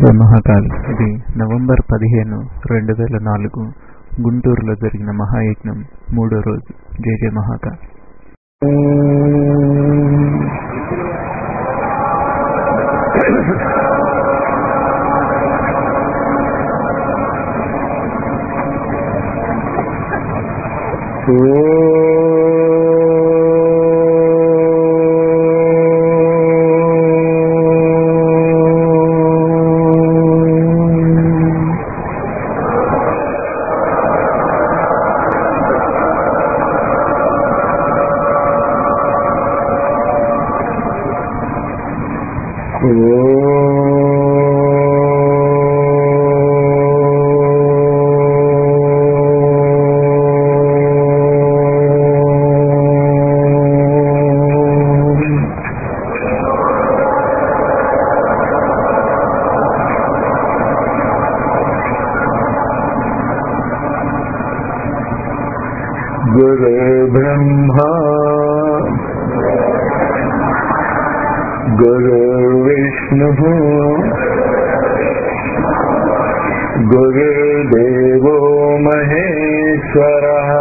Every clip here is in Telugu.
మహాకాల్ ఇది నవంబర్ పదిహేను రెండు వేల నాలుగు గుంటూరులో జరిగిన మహాయజ్ఞం మూడో రోజు జై జై మహాకాల్ गुरुर्ब्रह्मा गुरुर्विष्णुः गुरुर्देवो महेश्वरः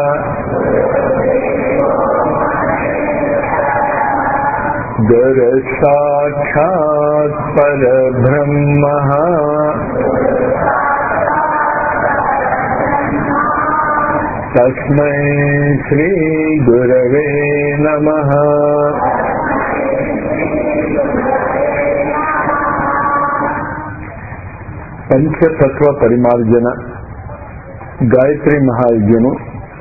गुरुसाक्षात् परब्रह्मः तस्मै श्रीगुरवे नमः పంచతత్వ పరిమార్జన గాయత్రి మహాయజ్ఞము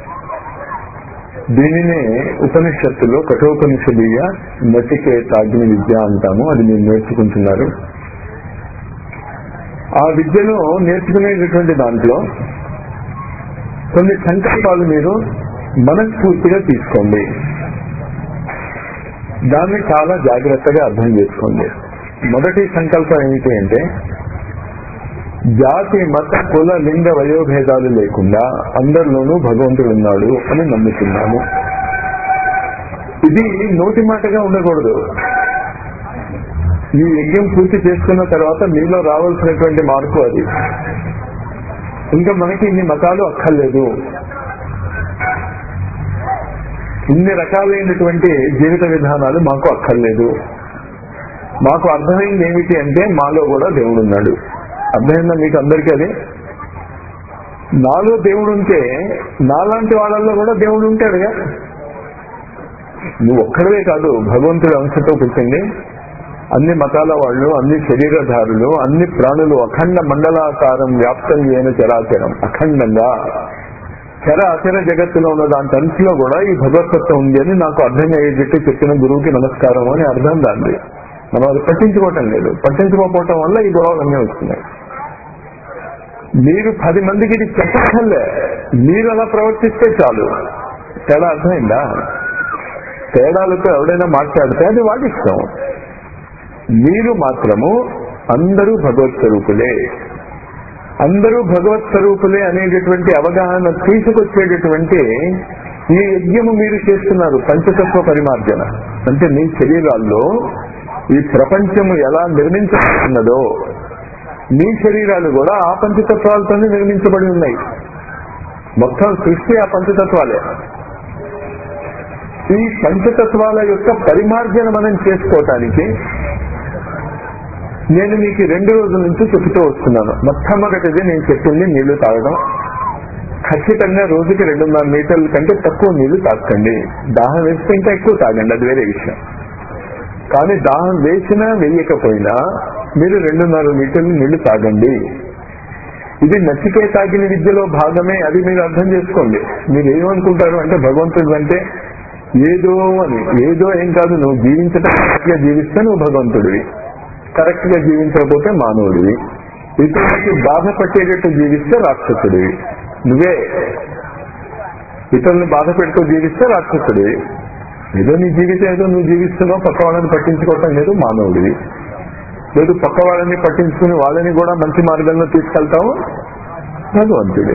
దీనినే ఉపనిషత్తులో కఠోపనిషదీయ నటికేతాగ్ని విద్య అంటాము అది మీరు నేర్చుకుంటున్నారు ఆ విద్యను నేర్చుకునేటటువంటి దాంట్లో కొన్ని సంకల్పాలు మీరు మనస్ఫూర్తిగా తీసుకోండి దాన్ని చాలా జాగ్రత్తగా అర్థం చేసుకోండి మొదటి సంకల్పం ఏమిటి అంటే జాతి మత కుల లింగ వయోభేదాలు లేకుండా అందరిలోనూ భగవంతుడు ఉన్నాడు అని నమ్ముతున్నాము ఇది నోటి మాటగా ఉండకూడదు ఈ యజ్ఞం పూర్తి చేసుకున్న తర్వాత మీలో రావాల్సినటువంటి మార్పు అది ఇంకా మనకి ఇన్ని మతాలు అక్కర్లేదు ఇన్ని రకాలైనటువంటి జీవిత విధానాలు మాకు అక్కర్లేదు మాకు అర్థమైంది ఏమిటి అంటే మాలో కూడా దేవుడు ఉన్నాడు అర్థమైందా మీకు అందరికీ అది నాలో దేవుడు ఉంటే నాలాంటి వాళ్ళల్లో కూడా దేవుడు ఉంటాడుగా నువ్వు ఒక్కడవే కాదు భగవంతుడి అంశతో పుట్టింది అన్ని మతాల వాళ్ళు అన్ని శరీరధారులు అన్ని ప్రాణులు అఖండ మండలాకారం వ్యాప్తం చేయని చరాచరం అఖండంగా చర అచర జగత్తులో ఉన్న దాని అంతలో కూడా ఈ భగవత్వం ఉంది అని నాకు అర్థం అయ్యేటట్టు చెప్పిన గురువుకి నమస్కారం అని అర్థం దాన్ని మనం అది పట్టించుకోవటం లేదు పట్టించుకోకపోవటం వల్ల ఈ గొడవలన్నీ వస్తున్నాయి మీరు పది మందికి ఇది చెప్పలే మీరు అలా ప్రవర్తిస్తే చాలు తేడా అర్థమైందా తేడాలతో ఎవడైనా మాట్లాడితే అది వాడి ఇష్టం మీరు మాత్రము అందరూ భగవత్ స్వరూపులే అందరూ భగవత్ స్వరూపులే అనేటటువంటి అవగాహన తీసుకొచ్చేటటువంటి ఈ యజ్ఞము మీరు చేస్తున్నారు పంచతత్వ పరిమార్జన అంటే మీ శరీరాల్లో ఈ ప్రపంచము ఎలా నిర్మించబడుతున్నదో మీ శరీరాలు కూడా ఆ పంచతత్వాలతోనే నిర్మించబడి ఉన్నాయి మొత్తం సృష్టి ఆ పంచతత్వాలే ఈ పంచతత్వాల యొక్క పరిమార్జన మనం చేసుకోవటానికి నేను మీకు రెండు రోజుల నుంచి చెబుతూ వస్తున్నాను మొట్టమొదటిది నేను చెప్పింది నీళ్లు తాగడం ఖచ్చితంగా రోజుకి రెండున్నర లీటర్ల కంటే తక్కువ నీళ్లు తాగండి దాహం వేస్తే ఇంకా ఎక్కువ తాగండి అది వేరే విషయం కానీ దాహం వేసినా వేయకపోయినా మీరు రెండున్నర లీటర్లు నీళ్లు తాగండి ఇది నచ్చికే తాగిన విద్యలో భాగమే అది మీరు అర్థం చేసుకోండి మీరు ఏమనుకుంటారు అంటే భగవంతుడు అంటే ఏదో అని ఏదో ఏం కాదు నువ్వు జీవించటం కరెక్ట్ గా జీవిస్తే నువ్వు భగవంతుడివి కరెక్ట్ గా జీవించకపోతే మానవుడివి ఇతరులకి బాధ పట్టేటట్టు జీవిస్తే రాక్షసుడివి నువ్వే ఇతరులను బాధ పెడుతూ జీవిస్తే రాక్షసుడివి ఏదో నీ జీవితం ఏదో నువ్వు జీవిస్తున్నావు పక్క వాళ్ళని పట్టించుకోవటం లేదు మానవుడివి లేదు పక్క వాళ్ళని పట్టించుకుని వాళ్ళని కూడా మంచి మార్గంలో తీసుకెళ్తావు భగవంతుడి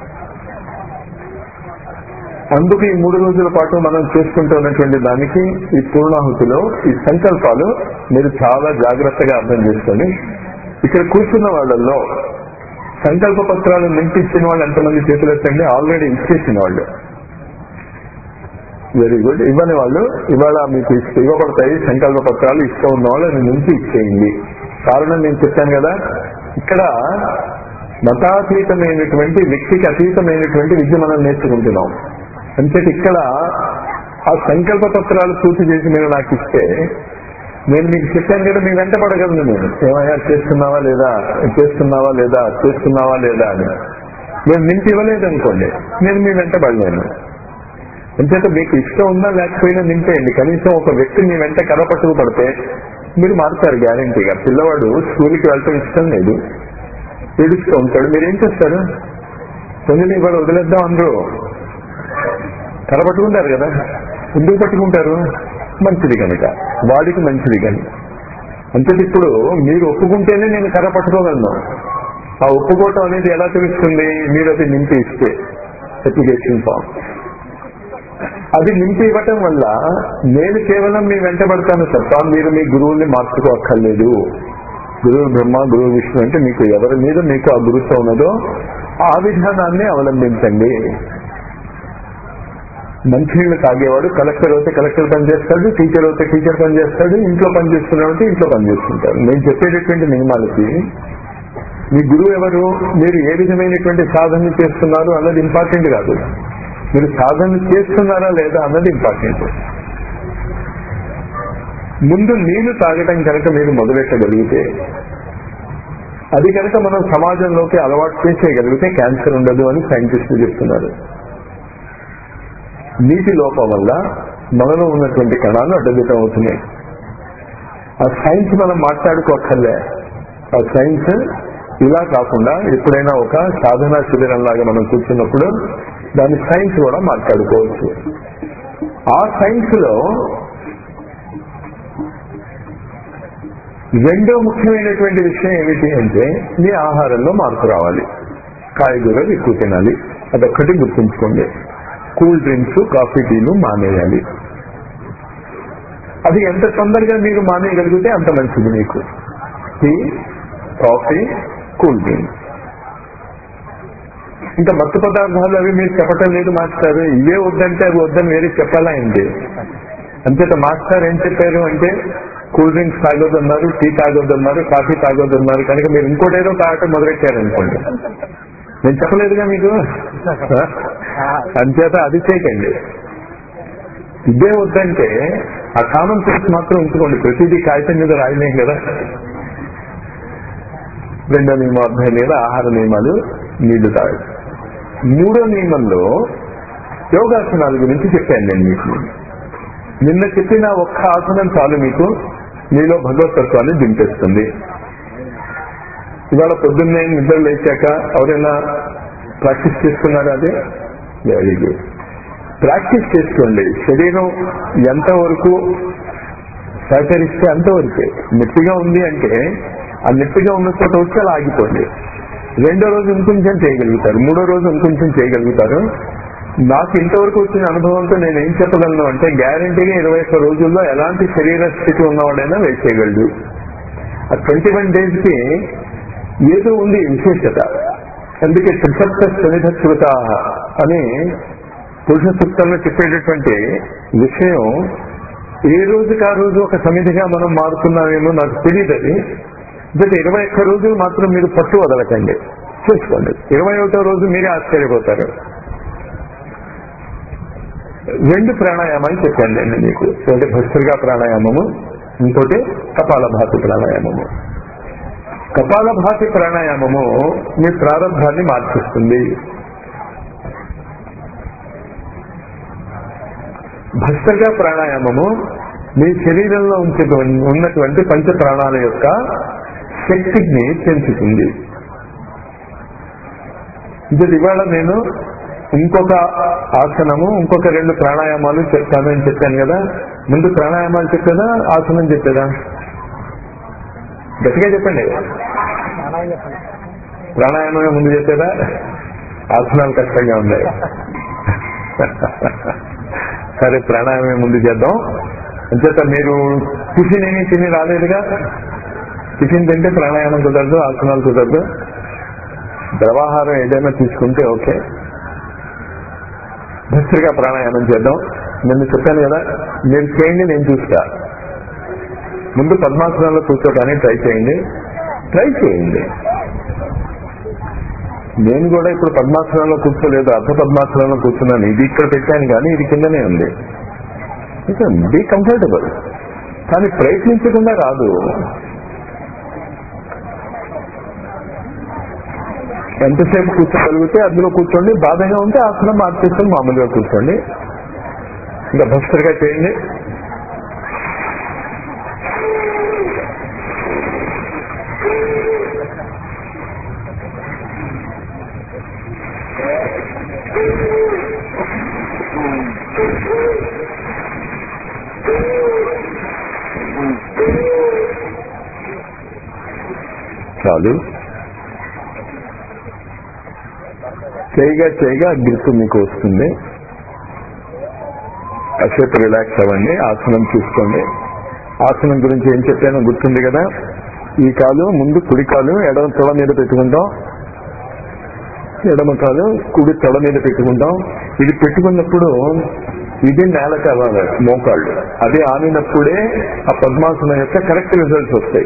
అందుకు ఈ మూడు రోజుల పాటు మనం చేసుకుంటున్నటువంటి దానికి ఈ పూర్ణాహుతిలో ఈ సంకల్పాలు మీరు చాలా జాగ్రత్తగా అర్థం చేసుకోండి ఇక్కడ కూర్చున్న వాళ్ళల్లో సంకల్ప పత్రాలు నింపించిన వాళ్ళు ఎంతమంది చేతులు ఎత్తండి ఆల్రెడీ ఇచ్చేసిన వాళ్ళు వెరీ గుడ్ ఇవ్వని వాళ్ళు ఇవాళ మీకు ఇష్ట- ఇవ్వబడతాయి సంకల్ప పత్రాలు ఇష్టం ఉన్న వాళ్ళు అది నుంచి ఇచ్చేయండి కారణం నేను చెప్పాను కదా ఇక్కడ మతాతీతమైనటువంటి వ్యక్తికి అతీతమైనటువంటి విద్య మనం నేర్చుకుంటున్నాం అంచేత ఇక్కడ ఆ సంకల్ప పత్రాలు పూర్తి చేసి మీరు నాకు ఇస్తే నేను మీకు చెప్పాను కదా మీ వెంట పడగలను నేను ఏమయ్యా చేస్తున్నావా లేదా చేస్తున్నావా లేదా చేస్తున్నావా లేదా అని నేను నింపి ఇవ్వలేదు అనుకోండి నేను మీ వెంట పడలేను అంచేత మీకు ఇష్టం ఉందా లేకపోయినా నింపేయండి కనీసం ఒక వ్యక్తి మీ వెంట కరపట్టుకు పడితే మీరు మారుతారు గ్యారంటీగా పిల్లవాడు స్కూల్కి వెళ్ళటం ఇష్టం లేదు ఏడుస్తూ ఉంటాడు మీరు ఏం చేస్తారు తొమ్మిది ఇవాళ వదిలేద్దాం అందరూ కరపట్టుకుంటారు కదా ఎందుకు పట్టుకుంటారు మంచిది కనుక వాడికి మంచిది కనుక అంతే ఇప్పుడు మీరు ఒప్పుకుంటేనే నేను కర్ర పట్టుకోగలను ఆ ఒప్పుకోవటం అనేది ఎలా తెలుస్తుంది మీరు అది నింపి ఇస్తే అప్లికేషన్ ఫామ్ అది నింపి ఇవ్వటం వల్ల నేను కేవలం మీ వెంటబడతాను తప్ప మీరు మీ గురువుల్ని మార్చుకోక్కర్లేదు గురువు బ్రహ్మ గురువు విష్ణు అంటే మీకు ఎవరి మీద మీకు ఆ గురుత్వం ఉన్నదో ఆ విధానాన్ని అవలంబించండి మంచినీళ్ళు తాగేవాడు కలెక్టర్ అయితే కలెక్టర్ పని చేస్తాడు టీచర్ అయితే టీచర్ పని చేస్తాడు ఇంట్లో పని చేస్తున్నాడు ఇంట్లో పని చేస్తుంటాడు నేను చెప్పేటటువంటి నియమాలకి మీ గురువు ఎవరు మీరు ఏ విధమైనటువంటి సాధన చేస్తున్నారు అన్నది ఇంపార్టెంట్ కాదు మీరు సాధన చేస్తున్నారా లేదా అన్నది ఇంపార్టెంట్ ముందు నీళ్లు తాగటం కనుక మీరు మొదలెట్టగలిగితే అది కనుక మనం సమాజంలోకి అలవాటు చేసేయగలిగితే క్యాన్సర్ ఉండదు అని సైంటిస్టులు చెప్తున్నారు నీటి లోపం వల్ల మనలో ఉన్నటువంటి కణాలు అడ్డదితం అవుతున్నాయి ఆ సైన్స్ మనం మాట్లాడుకోక్కర్లే ఆ సైన్స్ ఇలా కాకుండా ఎప్పుడైనా ఒక సాధనా శిబిరం లాగా మనం కూర్చున్నప్పుడు దాని సైన్స్ కూడా మాట్లాడుకోవచ్చు ఆ సైన్స్ లో రెండో ముఖ్యమైనటువంటి విషయం ఏమిటి అంటే మీ ఆహారంలో మార్పు రావాలి కాయగూరలు ఎక్కువ తినాలి అదొక్కటి గుర్తుంచుకోండి కూల్ డ్రింక్స్ కాఫీ టీలు మానేయాలి అది ఎంత తొందరగా మీరు మానేయగలిగితే అంత మంచిది మీకు టీ కాఫీ కూల్ డ్రింక్స్ ఇంకా మత్తు పదార్థాలు అవి మీరు చెప్పటం లేదు మాస్టర్ ఇవే వద్దంటే అవి వద్దని వేరే చెప్పాలా ఏంటి అంతేత మాస్టర్ ఏం చెప్పారు అంటే కూల్ డ్రింక్స్ తాగొద్దన్నారు టీ తాగొద్దన్నారు కాఫీ తాగొద్దన్నారు కనుక మీరు ఇంకోటి ఏదో తాగటం మొదలెట్టారనుకోండి నేను చెప్పలేదుగా మీకు అంచేత అది చేయకండి ఇదే వద్దంటే ఆ కామన్ సెన్స్ మాత్రం ఉంచుకోండి ప్రతిదీ కాగితం మీద రాయలేం కదా రెండో నియమం అర్థం మీద ఆహార నియమాలు నీళ్లు తాగడం మూడో నియమంలో యోగాసనాల గురించి చెప్పాను నేను మీకు నిన్న చెప్పిన ఒక్క ఆసనం చాలు మీకు మీలో భగవతత్వాన్ని దింపేస్తుంది ఇవాళ పొద్దున్నే నిద్ర లేచాక ఎవరైనా ప్రాక్టీస్ చేసుకున్నారా అదే వెరీ గుడ్ ప్రాక్టీస్ చేసుకోండి శరీరం ఎంతవరకు సహకరిస్తే అంతవరకే నొప్పిగా ఉంది అంటే ఆ నొప్పిగా ఉన్న చోట వచ్చి అలా ఆగిపోండి రెండో రోజు ఇంకొంచెం చేయగలుగుతారు మూడో రోజు ఇంకొంచెం చేయగలుగుతారు నాకు ఇంతవరకు వచ్చిన అనుభవంతో నేను ఏం చెప్పగలను అంటే గ్యారంటీగా ఇరవై ఒక్క రోజుల్లో ఎలాంటి శరీర స్థితి ఉన్నవాడైనా వెయిట్ చేయగలడు ఆ ట్వంటీ వన్ డేస్ కి ఏదో ఉంది విశేషత అందుకే త్రిసప్త సన్నిధత్వత అని పురుష సూక్తంలో చెప్పేటటువంటి విషయం ఏ రోజుకి ఆ రోజు ఒక సమిధిగా మనం మారుతున్నామేమో నాకు తెలియదు అది బట్ ఇరవై ఒక్క రోజులు మాత్రం మీరు పట్టు వదలకండి చూసుకోండి ఇరవై ఒకటో రోజు మీరే ఆశ్చర్యపోతారు రెండు ప్రాణాయామాలు చెప్పాను నేను మీకు ఒకటి భస్త్రిగా ప్రాణాయామము ఇంకోటి కపాలభాతి ప్రాణాయామము కపాలభాతి ప్రాణాయామము మీ ప్రారంభాన్ని మార్చిస్తుంది భస్త్రగా ప్రాణాయామము మీ శరీరంలో ఉంచే ఉన్నటువంటి పంచ ప్రాణాల యొక్క శక్తిని పెంచుతుంది ఇది ఇవాళ నేను ఇంకొక ఆసనము ఇంకొక రెండు ప్రాణాయామాలు చెప్తాను అని చెప్పాను కదా ముందు ప్రాణాయామాలు చెప్పేదా ఆసనం చెప్పేదా గట్టిగా చెప్పండి ప్రాణాయామమే ముందు చెప్పేదా ఆసనాలు కష్టంగా ఉన్నాయి సరే ప్రాణాయామమే ముందు చేద్దాం అంచేత మీరు టిఫిన్ ఏమీ తిని రాలేదుగా టిఫిన్ తింటే ప్రాణాయామం కుదరదు ఆసనాలు కుదరదు ద్రవాహారం ఏదైనా తీసుకుంటే ఓకే భస్త్రిగా ప్రాణాయామం చేద్దాం నిన్ను చెప్పాను కదా మీరు చేయండి నేను చూస్తా ముందు పద్మాసనంలో కూర్చోడానికి ట్రై చేయండి ట్రై చేయండి నేను కూడా ఇప్పుడు పద్మాసనంలో కూర్చోలేదు అర్ధ పద్మాసనంలో కూర్చున్నాను ఇది ఇక్కడ పెట్టాను కానీ ఇది కిందనే ఉంది బీ కంఫర్టబుల్ కానీ ప్రయత్నించకుండా రాదు ఎంతసేపు కూర్చోగలిగితే అందులో కూర్చోండి బాధగా ఉంటే ఆసనం మార్చేసుకొని మామూలుగా కూర్చోండి ఇంకా భస్త్రగా చేయండి చాలు చేయగా చేయగా గ్రిప్ మీకు వస్తుంది కాసేపు రిలాక్స్ అవ్వండి ఆసనం చూసుకోండి ఆసనం గురించి ఏం చెప్పానో గుర్తుంది కదా ఈ కాలు ముందు కుడి కాలు ఎడమ తొడ మీద పెట్టుకుంటాం ఎడమ కాలు కుడి తొడ మీద పెట్టుకుంటాం ఇది పెట్టుకున్నప్పుడు ఇది నేలకు అవ్వాలి మోకాళ్ళు అది ఆనినప్పుడే ఆ పద్మాసనం యొక్క కరెక్ట్ రిజల్ట్స్ వస్తాయి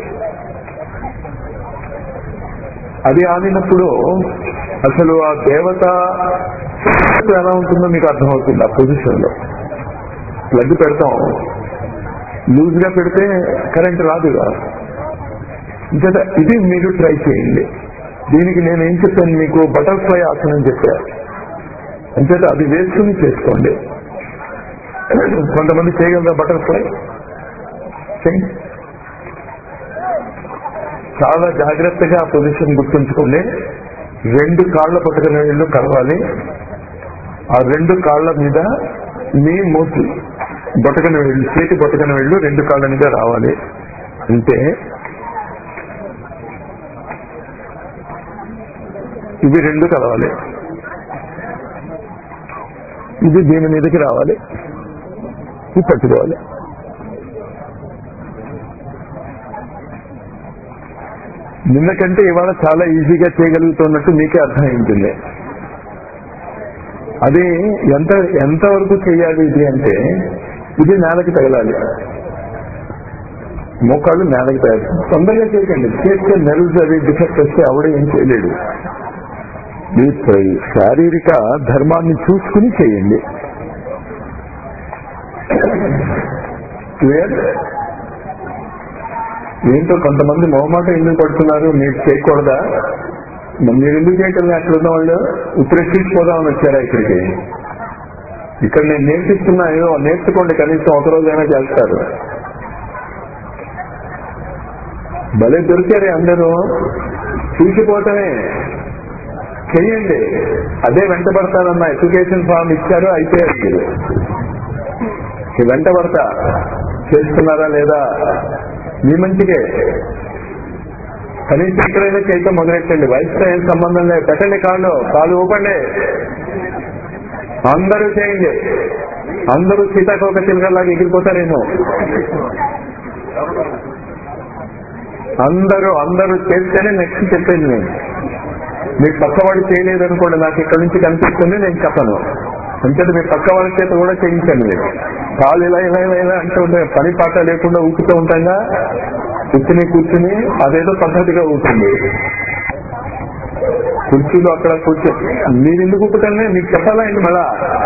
అది ఆనినప్పుడు అసలు ఆ దేవత ఎలా ఉంటుందో మీకు అర్థమవుతుంది ఆ పొజిషన్ లో ప్లగ్ పెడతాం లూజ్ గా పెడితే కరెంట్ రాదుగా ఇంకేత ఇది మీరు ట్రై చేయండి దీనికి నేను ఏం చెప్పాను మీకు బటర్ఫ్లై ఆసనం చెప్పా అంచేత అది వేసుకుని చేసుకోండి కొంతమంది చేయగలరా బటర్ఫ్లై చేయండి చాలా జాగ్రత్తగా ఆ పొజిషన్ గుర్తుంచుకోండి రెండు కాళ్ళ పట్టుకునే వీళ్ళు కలవాలి ఆ రెండు కాళ్ళ మీద మీ మోసి బొటకన వెళ్ళు చేతి బొటకన వెళ్ళు రెండు కాళ్ళ మీద రావాలి అంటే ఇవి రెండు కలవాలి ఇది దీని మీదకి రావాలి ఇది పట్టుకోవాలి నిన్న కంటే ఇవాళ చాలా ఈజీగా చేయగలుగుతున్నట్టు మీకే అర్థమైంటుంది అది ఎంత ఎంతవరకు చేయాలి ఇది అంటే ఇది నేలకి తగలాలి మోకాళ్ళు నేలకి తగలాలి తొందరగా చేయకండి చేస్తే నెల్స్ అది డిఫెక్ట్ వస్తే ఆవిడ ఏం చేయలేడు మీ శారీరక ధర్మాన్ని చూసుకుని చేయండి క్లియర్ ఏంటో కొంతమంది మొహమాట ఎందుకు పడుతున్నారు మీరు చేయకూడదా మరి మీరు ఎందుకు చేయటం అక్కడ ఉన్న వాళ్ళు ఉత్తరేసి పోదామని వచ్చారా ఇక్కడికి ఇక్కడ నేను నేర్పిస్తున్నా ఏదో నేర్చుకోండి కనీసం ఒక రోజైనా చేస్తారు భలే దొరికారే అందరూ చూసిపోవటమే చెయ్యండి అదే వెంటబడతానన్న ఎడ్యుకేషన్ ఫామ్ ఇచ్చారు అయిపోయారు మీరు ఈ వెంటబడతా చేస్తున్నారా లేదా మీ మంచికే కనీసం ఎక్కడైనా చేయటం మొదలెట్టండి వయసుతో ఏం సంబంధం లేదు పెట్టండి కాళ్ళు కాలు ఊపండి అందరూ చేయండి అందరూ సీతాకోక చిలకల్లాగా ఎగిరిపోతారేమో అందరూ అందరూ చేస్తేనే నెక్స్ట్ చెప్పేది నేను మీ పక్కవాడు చేయలేదు అనుకోండి నాకు ఇక్కడ నుంచి కనిపిస్తుంది నేను చెప్పను అంచేత మీ పక్క వాళ్ళ చేత కూడా చేయించండి మీరు కాలు ఇలా ఇలా ఇలా ఇలా అంటూ ఉంటే పని పాట లేకుండా ఊపుతూ ఉంటాగా కూర్చుని కూర్చుని అదేదో పద్ధతిగా ఊపుతుంది కుర్చీలో అక్కడ కూర్చో మీరు ఎందుకు ఊపుతానే మీకు చెప్పాలా అండి మళ్ళా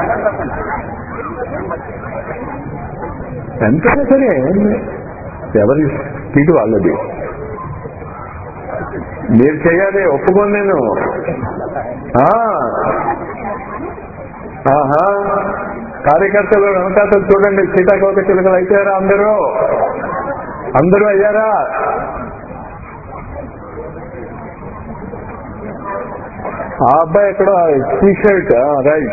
ఎంతైనా సరే ఎవరి స్పీడ్ వాళ్ళది మీరు చేయాలి ఒప్పుకోను నేను ఆ, ఆహా కార్యకర్తలు వెనకాతలు చూడండి సీతాకోక చిలుకలు అయిపోయారా అందరూ అందరూ అయ్యారా ఆ అబ్బాయి ఎక్కడ T shirt right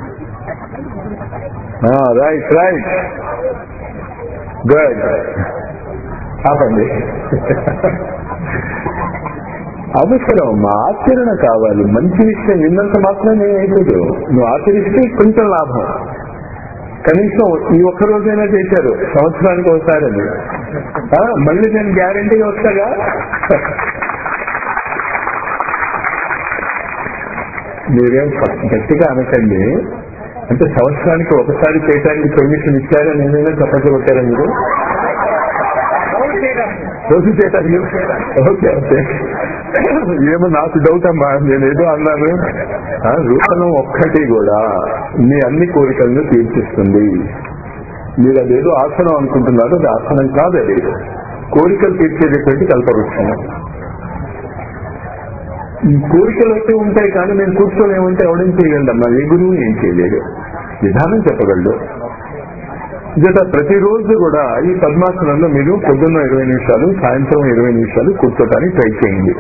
right right good ఆపండి అవసరం మా ఆచరణ కావాలి మంచి విషయం విన్నంత మాత్రమే అయిపోదు నువ్వు ఆచరిస్తే కొంచెం లాభం కనీసం ఈ ఒక్క రోజైనా చేశారు సంవత్సరానికి ఒకసారి అది ఆ, మళ్ళీ నేను గ్యారంటీగా వస్తాగా మీరేం గట్టిగా అనకండి అంటే సంవత్సరానికి ఒకసారి చేయడానికి పర్మిషన్ ఇచ్చారని ఏమైనా చెప్పచ్చు కొట్టారా మీరు రోజు చేయడానికి ఓకే ఓకే ఏమో నాకు డౌట్ అమ్మా నేనేదో అన్నాను ఆ, రూపణం ఒక్కటి కూడా మీ అన్ని కోరికలను తీర్చిస్తుంది మీరు అదేదో ఆసనం అనుకుంటున్నారు అది ఆసనం కాదు అది కోరికలు తీర్చేటటువంటి కల్పవృక్షం ఈ కోరికలు అయితే ఉంటాయి కానీ నేను కూర్చోలేమంటే ఎవడేం చేయగలడమ్మా ఏ గురువు ఏం చేయలేడు విధానం చెప్పగలడు జత ప్రతిరోజు కూడా ఈ పద్మాసనంలో మీరు పొద్దున్న ఇరవై నిమిషాలు సాయంత్రం ఇరవై నిమిషాలు కూర్చోటానికి ట్రై చేయండి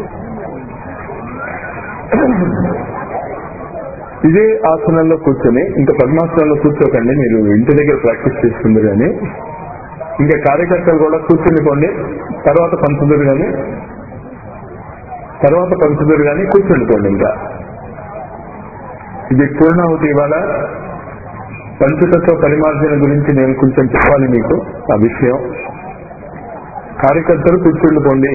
ఇదే ఆసనంలో కూర్చొని ఇంకా పద్మాసనంలో కూర్చోకండి మీరు ఇంటి దగ్గర ప్రాక్టీస్ చేస్తుంది కానీ ఇంకా కార్యకర్తలు కూడా కూర్చుని పోండి తర్వాత పంచుదురు కానీ తర్వాత పంచుదురు కానీ కూర్చుండిపోండి ఇంకా ఇది పూర్ణావతి ఇవాళ పంచతత్వ పరిమార్జన గురించి నేను కొంచెం చెప్పాలి మీకు ఆ విషయం కార్యకర్తలు కూర్చుండిపోండి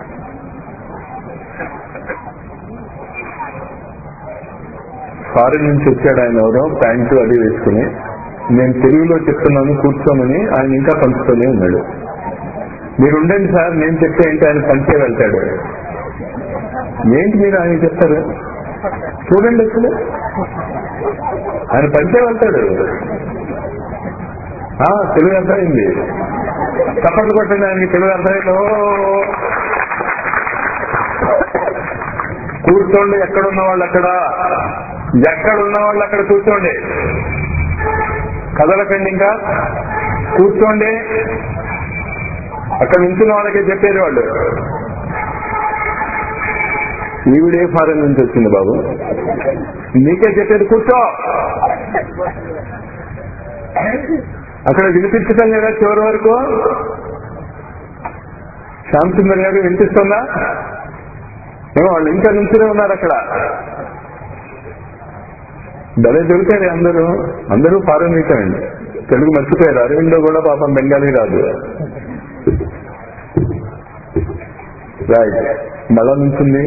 ఫారెన్ నుంచి వచ్చాడు ఆయన ఎవరో ప్యాంటు అది వేసుకుని నేను తెలుగులో చెప్తున్నాను కూర్చోమని ఆయన ఇంకా పంచుతూనే ఉన్నాడు మీరు ఉండండి సార్ నేను చెప్తే ఏంటి ఆయన పంచే వెళ్తాడు ఏంటి మీరు ఆయన చెప్తారు చూడండి అసలు ఆయన పంచే వెళ్తాడు ఆ, తెలుగు అర్థమైంది చప్పట్లు కొట్టండి ఆయనకి తెలుగు అర్థమైంది ఓ! కూర్చోండి ఎక్కడున్న వాళ్ళు అక్కడ ఎక్కడ ఉన్న వాళ్ళు అక్కడ కూర్చోండి కదలకండి ఇంకా కూర్చోండి అక్కడ నించున్న వాళ్ళకే చెప్పేది వాళ్ళు ఈవిడే ఫారెన్ నుంచి వచ్చింది బాబు నీకే చెప్పేది కూర్చో అక్కడ వినిపించటం లేదా చివరి వరకు శ్యామ్ సుందర్ గారు వినిపిస్తుందా ఏమో వాళ్ళు ఇంకా నుంచునే ఉన్నారు అక్కడ భలే దొరికారు అందరూ అందరూ ఫారెన్ అండి తెలుగు మర్చిపోయారు అరవిందో కూడా పాపం బెంగాలీ రాదు రైట్ మళ్ళా నుంచింది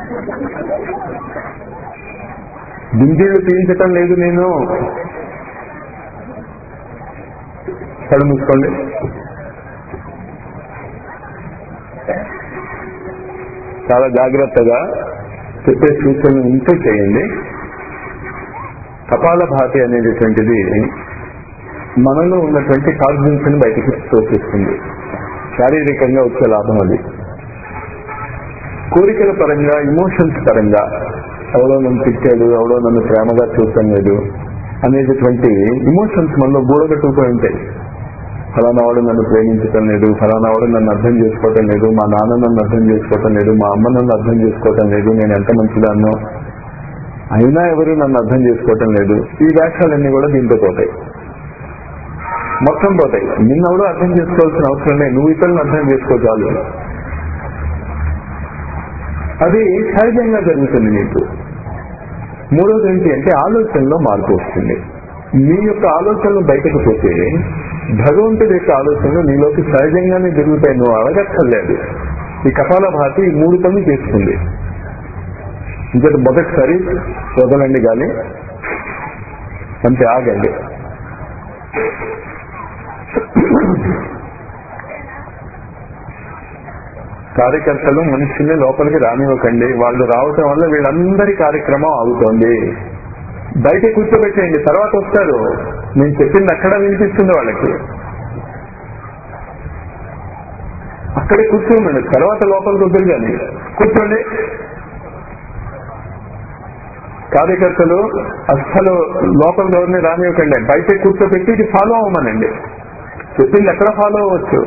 గింజీళ్ళు పీల్చటం లేదు నేను కళ్ళు మూసుకోండి చాలా జాగ్రత్తగా చెప్పే సూచనలు ఉంటే చేయండి కపాల భాతి అనేటటువంటిది మనలో ఉన్నటువంటి కాన్ఫిడెన్స్ ని బయటికి తోచేస్తుంది శారీరకంగా వచ్చే లాభం అది కోరికల పరంగా ఇమోషన్స్ పరంగా ఎవడో నన్ను తిట్టాడు ఎవడో నన్ను ప్రేమగా చూడటం లేదు అనేటటువంటి ఇమోషన్స్ మనలో బూడగట్టుకుపోయి ఉంటాయి ఫలానా వాడు నన్ను ప్రేమించటం లేదు ఫలానా వాడు నన్ను అర్థం చేసుకోవటం లేదు మా నాన్న నన్ను అర్థం చేసుకోవటం లేదు మా అమ్మ నన్ను అర్థం చేసుకోవటం లేదు నేను ఎంత మంచిదాన్నో అయినా ఎవరు నన్ను అర్థం చేసుకోవటం లేదు ఈ వ్యాఖ్యలన్నీ కూడా దీంతో పోతాయి మొత్తం పోతాయి నిన్నెవడో అర్థం చేసుకోవాల్సిన అవసరం లేదు నువ్వు ఇతరులను అర్థం చేసుకో చాలు అది సహజంగా జరుగుతుంది నీకు మూడోది ఏంటి అంటే ఆలోచనలో మార్పు వస్తుంది నీ యొక్క ఆలోచనలు బయటకు పోతే భగవంతుడి యొక్క ఆలోచనలు నీలోకి సహజంగానే జరుగుతాయి నువ్వు అడగక్కర్లేదు ఈ కపాల భాతి ఈ మూడు పనులు చేస్తుంది ఇంకా మొదటిసారి వదలండి గాలి అంతే ఆగండి కార్యకర్తలు మనుషుల్ని లోపలికి రానివ్వకండి వాళ్ళు రావటం వల్ల వీళ్ళందరి కార్యక్రమం ఆగుతోంది బయట కూర్చోబెట్టేయండి తర్వాత వస్తారు నేను చెప్పింది అక్కడ వినిపిస్తుంది వాళ్ళకి అక్కడే కూర్చోండి తర్వాత లోపలికి వద్దు కానీ కూర్చోండి కార్యకర్తలు అస్సలు లోపల ఎవరిని రానివ్వకండి బయట కూర్చోబెట్టి ఇది ఫాలో అవ్వమనండి చెప్పింది ఎక్కడ ఫాలో అవ్వచ్చు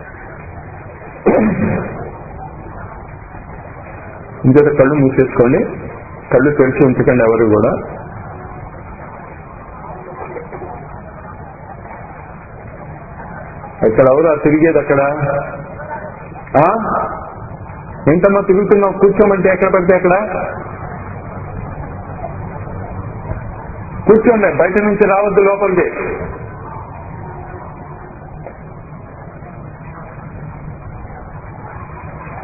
ఇంకొక కళ్ళు మూసేసుకోండి కళ్ళు తెరిచి ఉంచకండి ఎవరు కూడా ఇక్కడ ఎవరు ఆ తిరిగేది అక్కడ ఆ? ఏంటమ్మా తిరుగుతున్నావు కూర్చోమంటే ఎక్కడ పడితే అక్కడ కూర్చోండి బయట నుంచి రావద్దు లోపలికి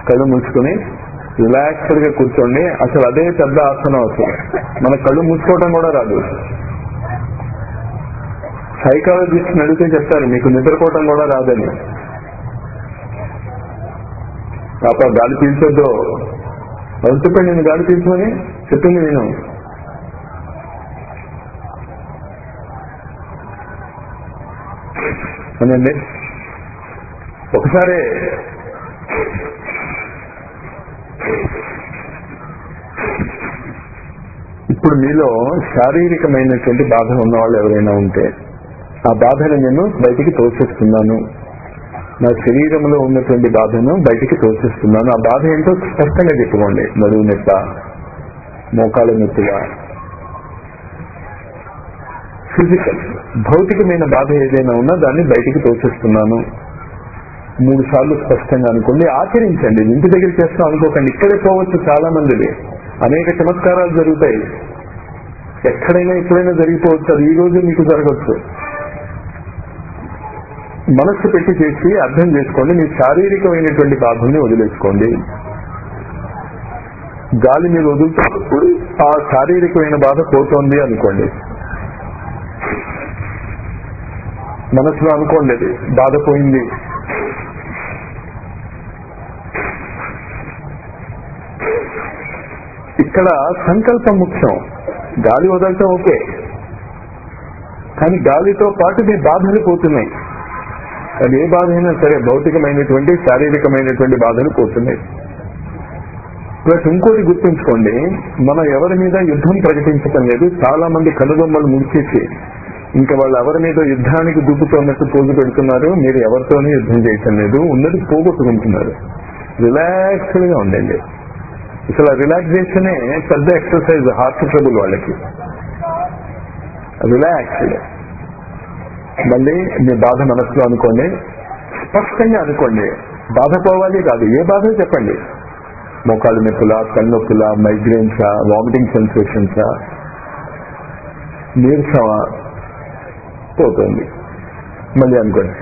కళ్ళు మూసుకుని రిలాక్స్డ్ గా కూర్చోండి అసలు అదే పెద్ద ఆసనం అసలు మన కళ్ళు మూసుకోవడం కూడా రాదు సైకాలజిస్ట్ అడిగితే చెప్తారు మీకు నిద్రపోవటం కూడా రాదని పాప గాలి పీల్చొద్దు వాళ్ళు చెప్పండి నేను గాలి పీల్చుకొని చెప్పింది నేను అనండి ఒకసారి ఇప్పుడు మీలో శారీరకమైనటువంటి బాధ ఉన్న వాళ్ళు ఎవరైనా ఉంటే ఆ బాధను నేను బయటికి తోసేస్తున్నాను నా శరీరంలో ఉన్నటువంటి బాధను బయటికి తోసేస్తున్నాను ఆ బాధ ఏంటో స్పష్టంగా చెప్పుకోండి నడువు నొప్ప మోకాల నొప్పిగా ఫిజికల్ భౌతికమైన బాధ ఏదైనా ఉన్నా దాన్ని బయటికి తోసేస్తున్నాను మూడు సార్లు స్పష్టంగా అనుకోండి ఆచరించండి ఇంటి దగ్గర చేస్తాం అనుకోకండి ఇక్కడే పోవచ్చు చాలా మందిది అనేక చమత్కారాలు జరుగుతాయి ఎక్కడైనా ఎప్పుడైనా జరిగిపోవచ్చు అది ఈ రోజు మీకు జరగచ్చు మనస్సు పెట్టి చేసి అర్థం చేసుకోండి మీ శారీరకమైనటువంటి బాధల్ని వదిలేసుకోండి గాలి మీరు వదులుతున్నప్పుడు ఆ శారీరకమైన బాధ పోతోంది అనుకోండి మనసులో అనుకోండి అది బాధ పోయింది ఇక్కడ సంకల్పం ముఖ్యం గాలి వదలటం ఓకే కానీ గాలితో పాటు మీ బాధలు పోతున్నాయి అది ఏ బాధ అయినా సరే భౌతికమైనటువంటి శారీరకమైనటువంటి బాధలు పోతున్నాయి ప్లస్ ఇంకోటి గుర్తుంచుకోండి మనం ఎవరి మీద యుద్ధం ప్రకటించటం లేదు చాలా మంది కనుబొమ్మలు ముడిచేసి ఇంకా వాళ్ళు ఎవరి మీద యుద్ధానికి దూకుతున్నట్టు పోజు పెడుతున్నారు మీరు ఎవరితోనూ యుద్ధం చేయటం లేదు ఉన్నది పోగొట్టుకుంటున్నారు రిలాక్స్డ్ గా ఉండండి అసలు రిలాక్సేషనే పెద్ద ఎక్సర్సైజ్ హార్ట్ ట్రబుల్ వాళ్ళకి రిలాక్స్డ్ మళ్ళీ మీ బాధ మనసులో అనుకోండి స్పష్టంగా అనుకోండి బాధ పోవాలి కాదు ఏ బాధ చెప్పండి మోకాలు నొప్పుల కన్నొప్పుల మైగ్రేన్సా వామిటింగ్ సెన్సేషన్సా నీరసమా పోతుంది మళ్ళీ అనుకోండి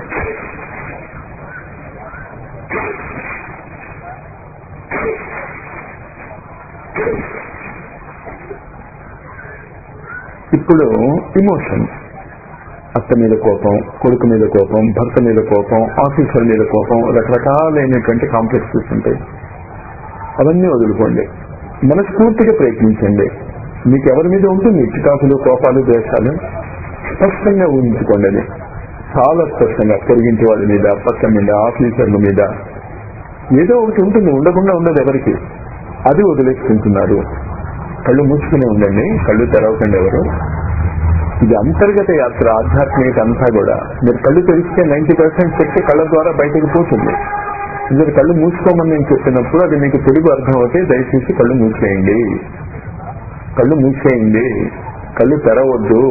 ఇప్పుడు ఇమోషన్ అత్త మీద కోపం కొడుకు మీద కోపం భర్త మీద కోపం ఆఫీసర్ మీద కోపం రకరకాలైనటువంటి కాంప్లెక్సెస్ ఉంటాయి అవన్నీ వదులుకోండి మనస్ఫూర్తిగా ప్రయత్నించండి మీకు ఎవరి మీద ఉంటుంది చికాకులు కోపాలు ద్వేషాలు స్పష్టంగా ఊహించుకోండి అది చాలా స్పష్టంగా పొరిగింటి వాళ్ళ మీద పక్క మీద ఆఫీసర్ల మీద ఏదో ఒకటి ఉంటుంది ఉండకుండా ఉండదు ఎవరికి అది వదిలేసుకుంటున్నారు కళ్ళు మూసుకునే ఉండండి కళ్ళు తెరవకండి ఎవరు ఇది అంతర్గత యాత్ర ఆధ్యాత్మికత అంతా కూడా మీరు కళ్ళు తెరిస్తే నైన్టీ పర్సెంట్ శక్తి కళ్ళ ద్వారా బయటకు పోతుంది మీరు కళ్ళు మూసుకోమని నేను చెప్పినప్పుడు అది మీకు తెలుగు అర్థం అవుతే దయచేసి కళ్ళు మూసేయండి కళ్ళు మూసేయండి కళ్ళు తెరవద్దు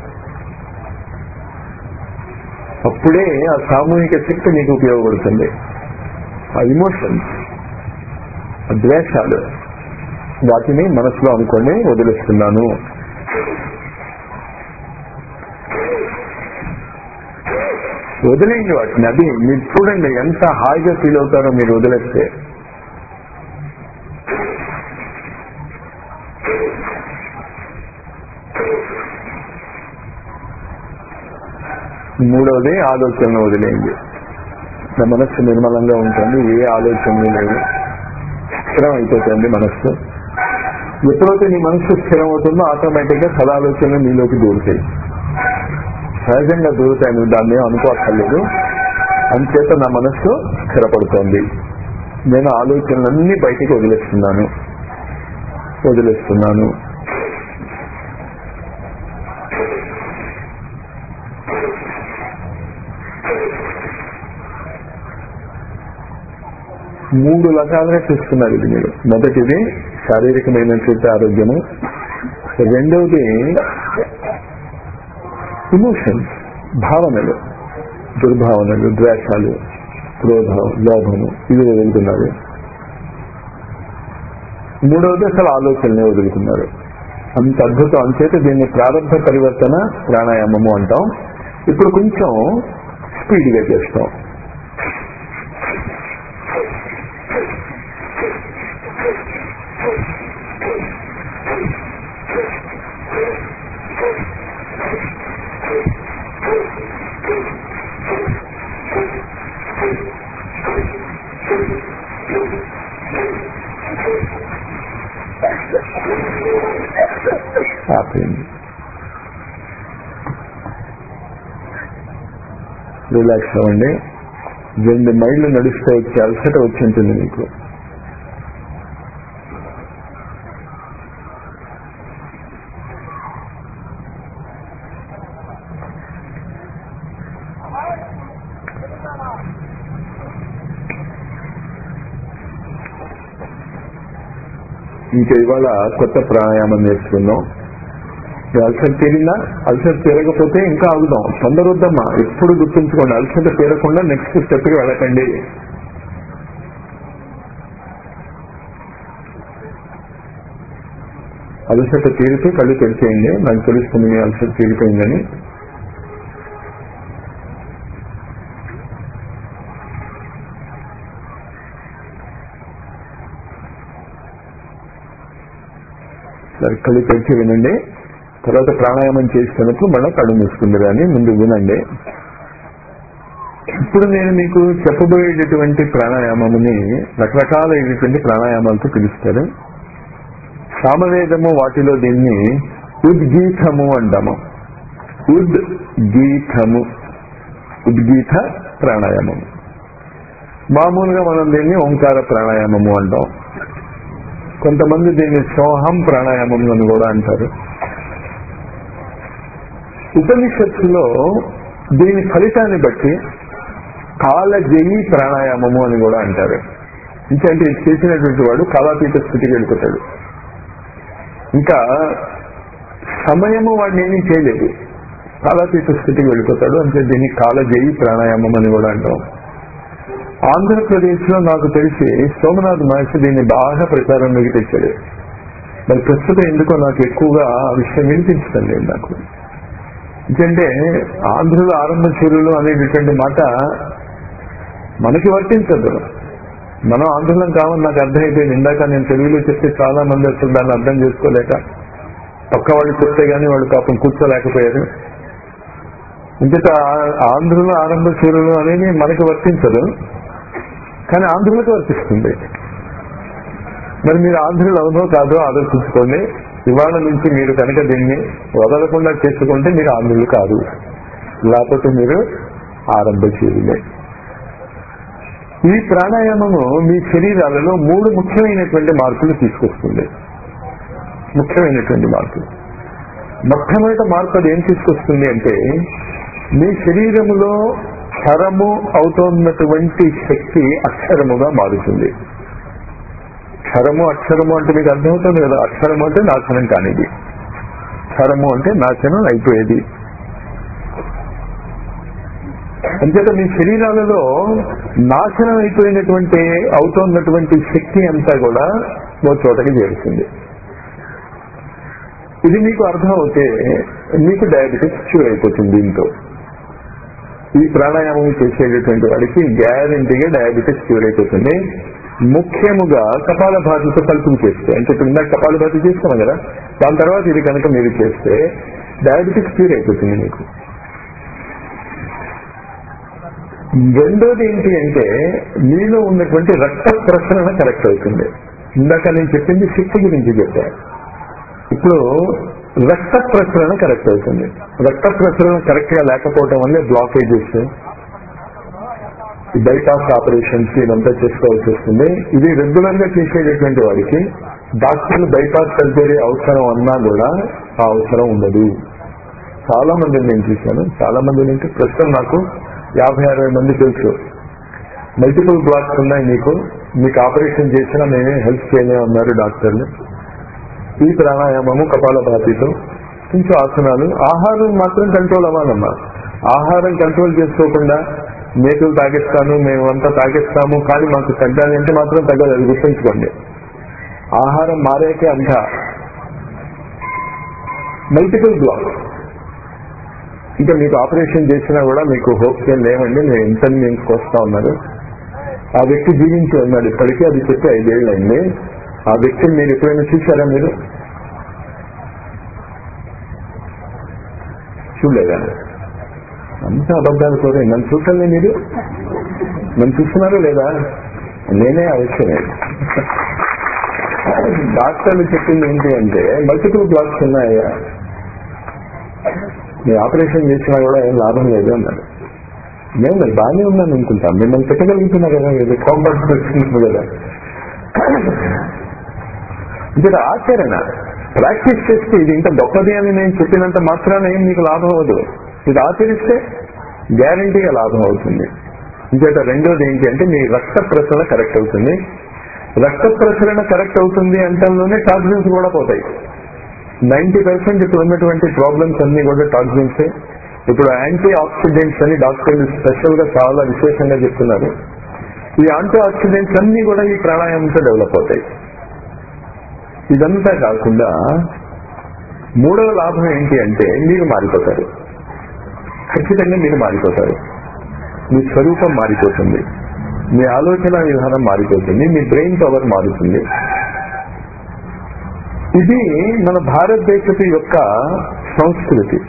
అప్పుడే ఆ సామూహిక శక్తి మీకు ఉపయోగపడుతుంది ఆ ఇమోషన్స్ ఆ ద్వేషాలు వాటిని మనసులో అనుకోండి వదిలేస్తున్నాను వదిలేయండి వాటిని అది మీరు చూడండి ఎంత హాయిగా ఫీల్ అవుతారో మీరు వదిలేస్తే మూడవది ఆలోచనలు వదిలేయండి నా మనస్సు నిర్మలంగా ఉంటుంది ఏ ఆలోచనలు లేవు స్థిరం అయిపోతుంది మనస్సు ఎప్పుడైతే నీ మనస్సు స్థిరం అవుతుందో ఆటోమేటిక్ గా సదాలోచనలు నీలోకి దూరుతాయి సహజంగా దూరుతాయి నువ్వు దాన్ని ఏం అనుకోక్కర్లేదు అంచేత నా మనస్సు స్థిరపడుతోంది నేను ఆలోచనలన్నీ బయటికి వదిలేస్తున్నాను వదిలేస్తున్నాను మూడు రకాలుగా చూస్తున్నారు ఇది మీరు మొదటిది శారీరకమైనటువంటి ఆరోగ్యము రెండవది ఇమోషన్స్ భావనలు దుర్భావనలు ద్వేషాలు క్రోధం లోభము ఇవి వదులుతున్నారు మూడవది అసలు ఆలోచనలే వదులుతున్నారు అంత అద్భుతం అంచేత దీన్ని ప్రారంభ పరివర్తన ప్రాణాయామము అంటాం ఇప్పుడు కొంచెం స్పీడ్గా చేస్తాం ఆపేయండి రిలాక్స్ అవ్వండి రెండు మైళ్ళు నడిస్తే వచ్చే అలసట వచ్చి ఉంటుంది మీకు ఇంకా ఇవాళ కొత్త ప్రాణాయామం నేర్చుకుందాం ఈ అల్సర్ తీరిందా అల్సర్ తీరకపోతే ఇంకా ఆగుదాం తొందర వద్దమ్మా ఎప్పుడు గుర్తుంచుకోండి అల్సర్ తీరకుండా నెక్స్ట్ స్టెప్కి వెళ్ళకండి అలసట తీరితే కళ్ళు తెరిచేయండి నాకు తెలుస్తుంది మీ అలసట తీరిపోయిందని సరే కళ్ళు తెరిచి వినండి తర్వాత ప్రాణాయామం చేసినప్పుడు మళ్ళీ కళ్ళు మూసుకుంది కానీ ముందు వినండి ఇప్పుడు నేను మీకు చెప్పబోయేటటువంటి ప్రాణాయామముని రకరకాలైనటువంటి ప్రాణాయామాలతో పిలుస్తారు సామవేదము వాటిలో దీన్ని ఉద్గీతము అంటాము ఉద్గీతము ఉద్గీత ప్రాణాయామము మామూలుగా మనం దీన్ని ఓంకార ప్రాణాయామము అంటాం కొంతమంది దీన్ని సోహం ప్రాణాయామం అని కూడా అంటారు ఉపనిషత్తులో దీని ఫలితాన్ని బట్టి కాలజయి ప్రాణాయామము అని కూడా అంటారు ఇంకంటే ఇది చేసినటువంటి వాడు కాలాతీత స్థితికి వెళ్ళిపోతాడు ఇంకా సమయము వాడిని ఏమీ చేయలేదు కాలాతీత స్థితికి వెళ్ళిపోతాడు అంటే దీన్ని కాలజయి ప్రాణాయామం అని కూడా అంటాం ఆంధ్రప్రదేశ్ లో నాకు తెలిసి సోమనాథ్ మహర్షి దీన్ని బాగా ప్రచారంలోకి తెచ్చాడు మరి ప్రస్తుతం ఎందుకో నాకు ఎక్కువగా ఆ విషయం వినిపించడం లేదు నాకు ఎందుకంటే ఆంధ్రులు ఆరంభ చర్యలు అనేటటువంటి మాట మనకి వర్తించదు మనం ఆందోళన కావాలని నాకు అర్థమైపోయింది ఇందాక నేను తెలుగులో చెప్తే చాలా మంది అసలు దాన్ని అర్థం చేసుకోలేక పక్క వాళ్ళు చెప్తే గానీ వాళ్ళు పాపం కూర్చోలేకపోయారు ఇంతట ఆంధ్రులు ఆరంభ చర్యలు అనేది మనకి వర్తించదు కానీ ఆంధ్రులకు వర్తిస్తుంది మరి మీరు ఆంధ్రులు అవునో కాదో ఆలోచించుకోండి ఇవాళ నుంచి మీరు కనుక దీన్ని వదలకుండా చేసుకుంటే మీరు ఆంధ్రులు కాదు లేకపోతే మీరు ఆరంభ చర్యలే ఈ ప్రాణాయామము మీ శరీరాలలో మూడు ముఖ్యమైనటువంటి మార్పులు తీసుకొస్తుంది ముఖ్యమైనటువంటి మార్పులు మొట్టమొదటి మార్పు అది ఏం తీసుకొస్తుంది అంటే మీ శరీరములో క్షరము అవుతున్నటువంటి శక్తి అక్షరముగా మారుతుంది క్షరము అక్షరము అంటే మీకు అర్థమవుతుంది కదా అక్షరము అంటే నాశనం కానిది క్షరము అంటే నాశనం అయిపోయేది అంచేత మీ శరీరాలలో నాశనం అయిపోయినటువంటి అవుతున్నటువంటి శక్తి అంతా కూడా ఓ చోటకి చేరుతుంది ఇది మీకు అర్థం అవుతే మీకు డయాబెటిస్ క్యూర్ అయిపోతుంది దీంతో ఈ ప్రాణాయామం చేసేటటువంటి వాడికి గ్యారంటీగా డయాబెటిస్ క్యూర్ అయిపోతుంది ముఖ్యముగా కపాల భాతితో కలుపుకు చేస్తే అంటే ఇప్పుడు ఇందాక కపాల భాతి చేస్తాం కదా దాని తర్వాత ఇది కనుక మీరు చేస్తే డయాబెటిస్ క్యూర్ అయిపోతుంది మీకు రెండోది ఏంటి అంటే మీలో ఉన్నటువంటి రక్త ప్రసరణ కరెక్ట్ అవుతుంది ఇందాక నేను చెప్పింది శక్తి గురించి చెప్పాను ఇప్పుడు రక్త ప్రసరణ కరెక్ట్ అవుతుంది రక్త ప్రసరణ కరెక్ట్ గా లేకపోవడం వల్ల బ్లాకేజెస్ బైపాస్ ఆపరేషన్స్ ఇదంతా చేసుకోవాల్సి వస్తుంది ఇది రెగ్యులర్ గా చేసేటటువంటి వాడికి డాక్టర్లు బైపాస్ సర్జరీ అవసరం అన్నా కూడా ఆ అవసరం ఉండదు చాలా మందిని నేను చూశాను చాలా మంది నుంచి ప్రస్తుతం నాకు యాభై అరవై మంది తెలుసు మల్టిపుల్ బ్లాక్స్ ఉన్నాయి మీకు మీకు ఆపరేషన్ చేసినా మేమే హెల్ప్ చేయలేమన్నారు డాక్టర్లు ఈ ప్రాణాయామము కపాల భాతితో కొంచెం ఆసనాలు ఆహారం మాత్రం కంట్రోల్ అవ్వాలమ్మా ఆహారం కంట్రోల్ చేసుకోకుండా మేకలు తాగిస్తాను మేమంతా తాగిస్తాము కానీ మాకు తగ్గాలి అంటే మాత్రం తగ్గదు అది గుర్తుంచుకోండి ఆహారం మారాకే అంత మల్టిపుల్ బ్లాక్ ఇంకా మీకు ఆపరేషన్ చేసినా కూడా మీకు హోప్స్ ఏం లేవండి నేను ఎంత మీకు వస్తా ఉన్నారు ఆ వ్యక్తి జీవించి ఉన్నాడు ఇప్పటికీ అది చెప్పి ఐదేళ్ళు అయింది ఆ వ్యక్తిని మీరు ఎప్పుడైనా చూశారా మీరు చూడలేదా అంతా అబద్ధాలు కోరే నన్ను చూడండి మీరు నన్ను చూస్తున్నారా లేదా నేనే అవసరం డాక్టర్లు చెప్పింది ఏంటి అంటే మల్టిపుల్ బ్లాక్స్ ఉన్నాయా మీ ఆపరేషన్ చేసినా కూడా ఏం లాభం లేదు అన్నారు నేను మరి బాగానే ఉన్నాను అనుకుంటాం మిమ్మల్ని పెట్టగలుగుతున్నా కదా ఇది కాంపౌండ్ వచ్చినప్పుడు కదా ఇది ఆచరణ ప్రాక్టీస్ చేస్తే ఇది ఇంత గొప్పది అని నేను చెప్పినంత మాత్రాన ఏం మీకు లాభం అవ్వదు ఇది ఆచరిస్తే గ్యారంటీగా లాభం అవుతుంది ఇంకేత రెండోది ఏంటి అంటే మీ రక్త ప్రసరణ కరెక్ట్ అవుతుంది రక్త ప్రసరణ కరెక్ట్ అవుతుంది అంటంలోనే టాక్సిన్స్ కూడా పోతాయి నైన్టీ పర్సెంట్ ఇప్పుడు ఉన్నటువంటి ప్రాబ్లమ్స్ అన్ని కూడా టాక్సిన్స్ ఇప్పుడు యాంటీ ఆక్సిడెంట్స్ అని డాక్టర్లు స్పెషల్ గా చాలా విశేషంగా చెప్తున్నారు ఈ యాంటీ ఆక్సిడెంట్స్ అన్ని కూడా ఈ ప్రాణాయామంతో డెవలప్ అవుతాయి ఇదంతా కాకుండా మూడవ లాభం ఏంటి అంటే మీరు మారిపోతారు ఖచ్చితంగా మీరు మారిపోతారు మీ స్వరూపం మారిపోతుంది మీ ఆలోచన విధానం మారిపోతుంది మీ బ్రెయిన్ పవర్ మారుతుంది ఇది మన భారతదేశపు యొక్క సంస్కృతి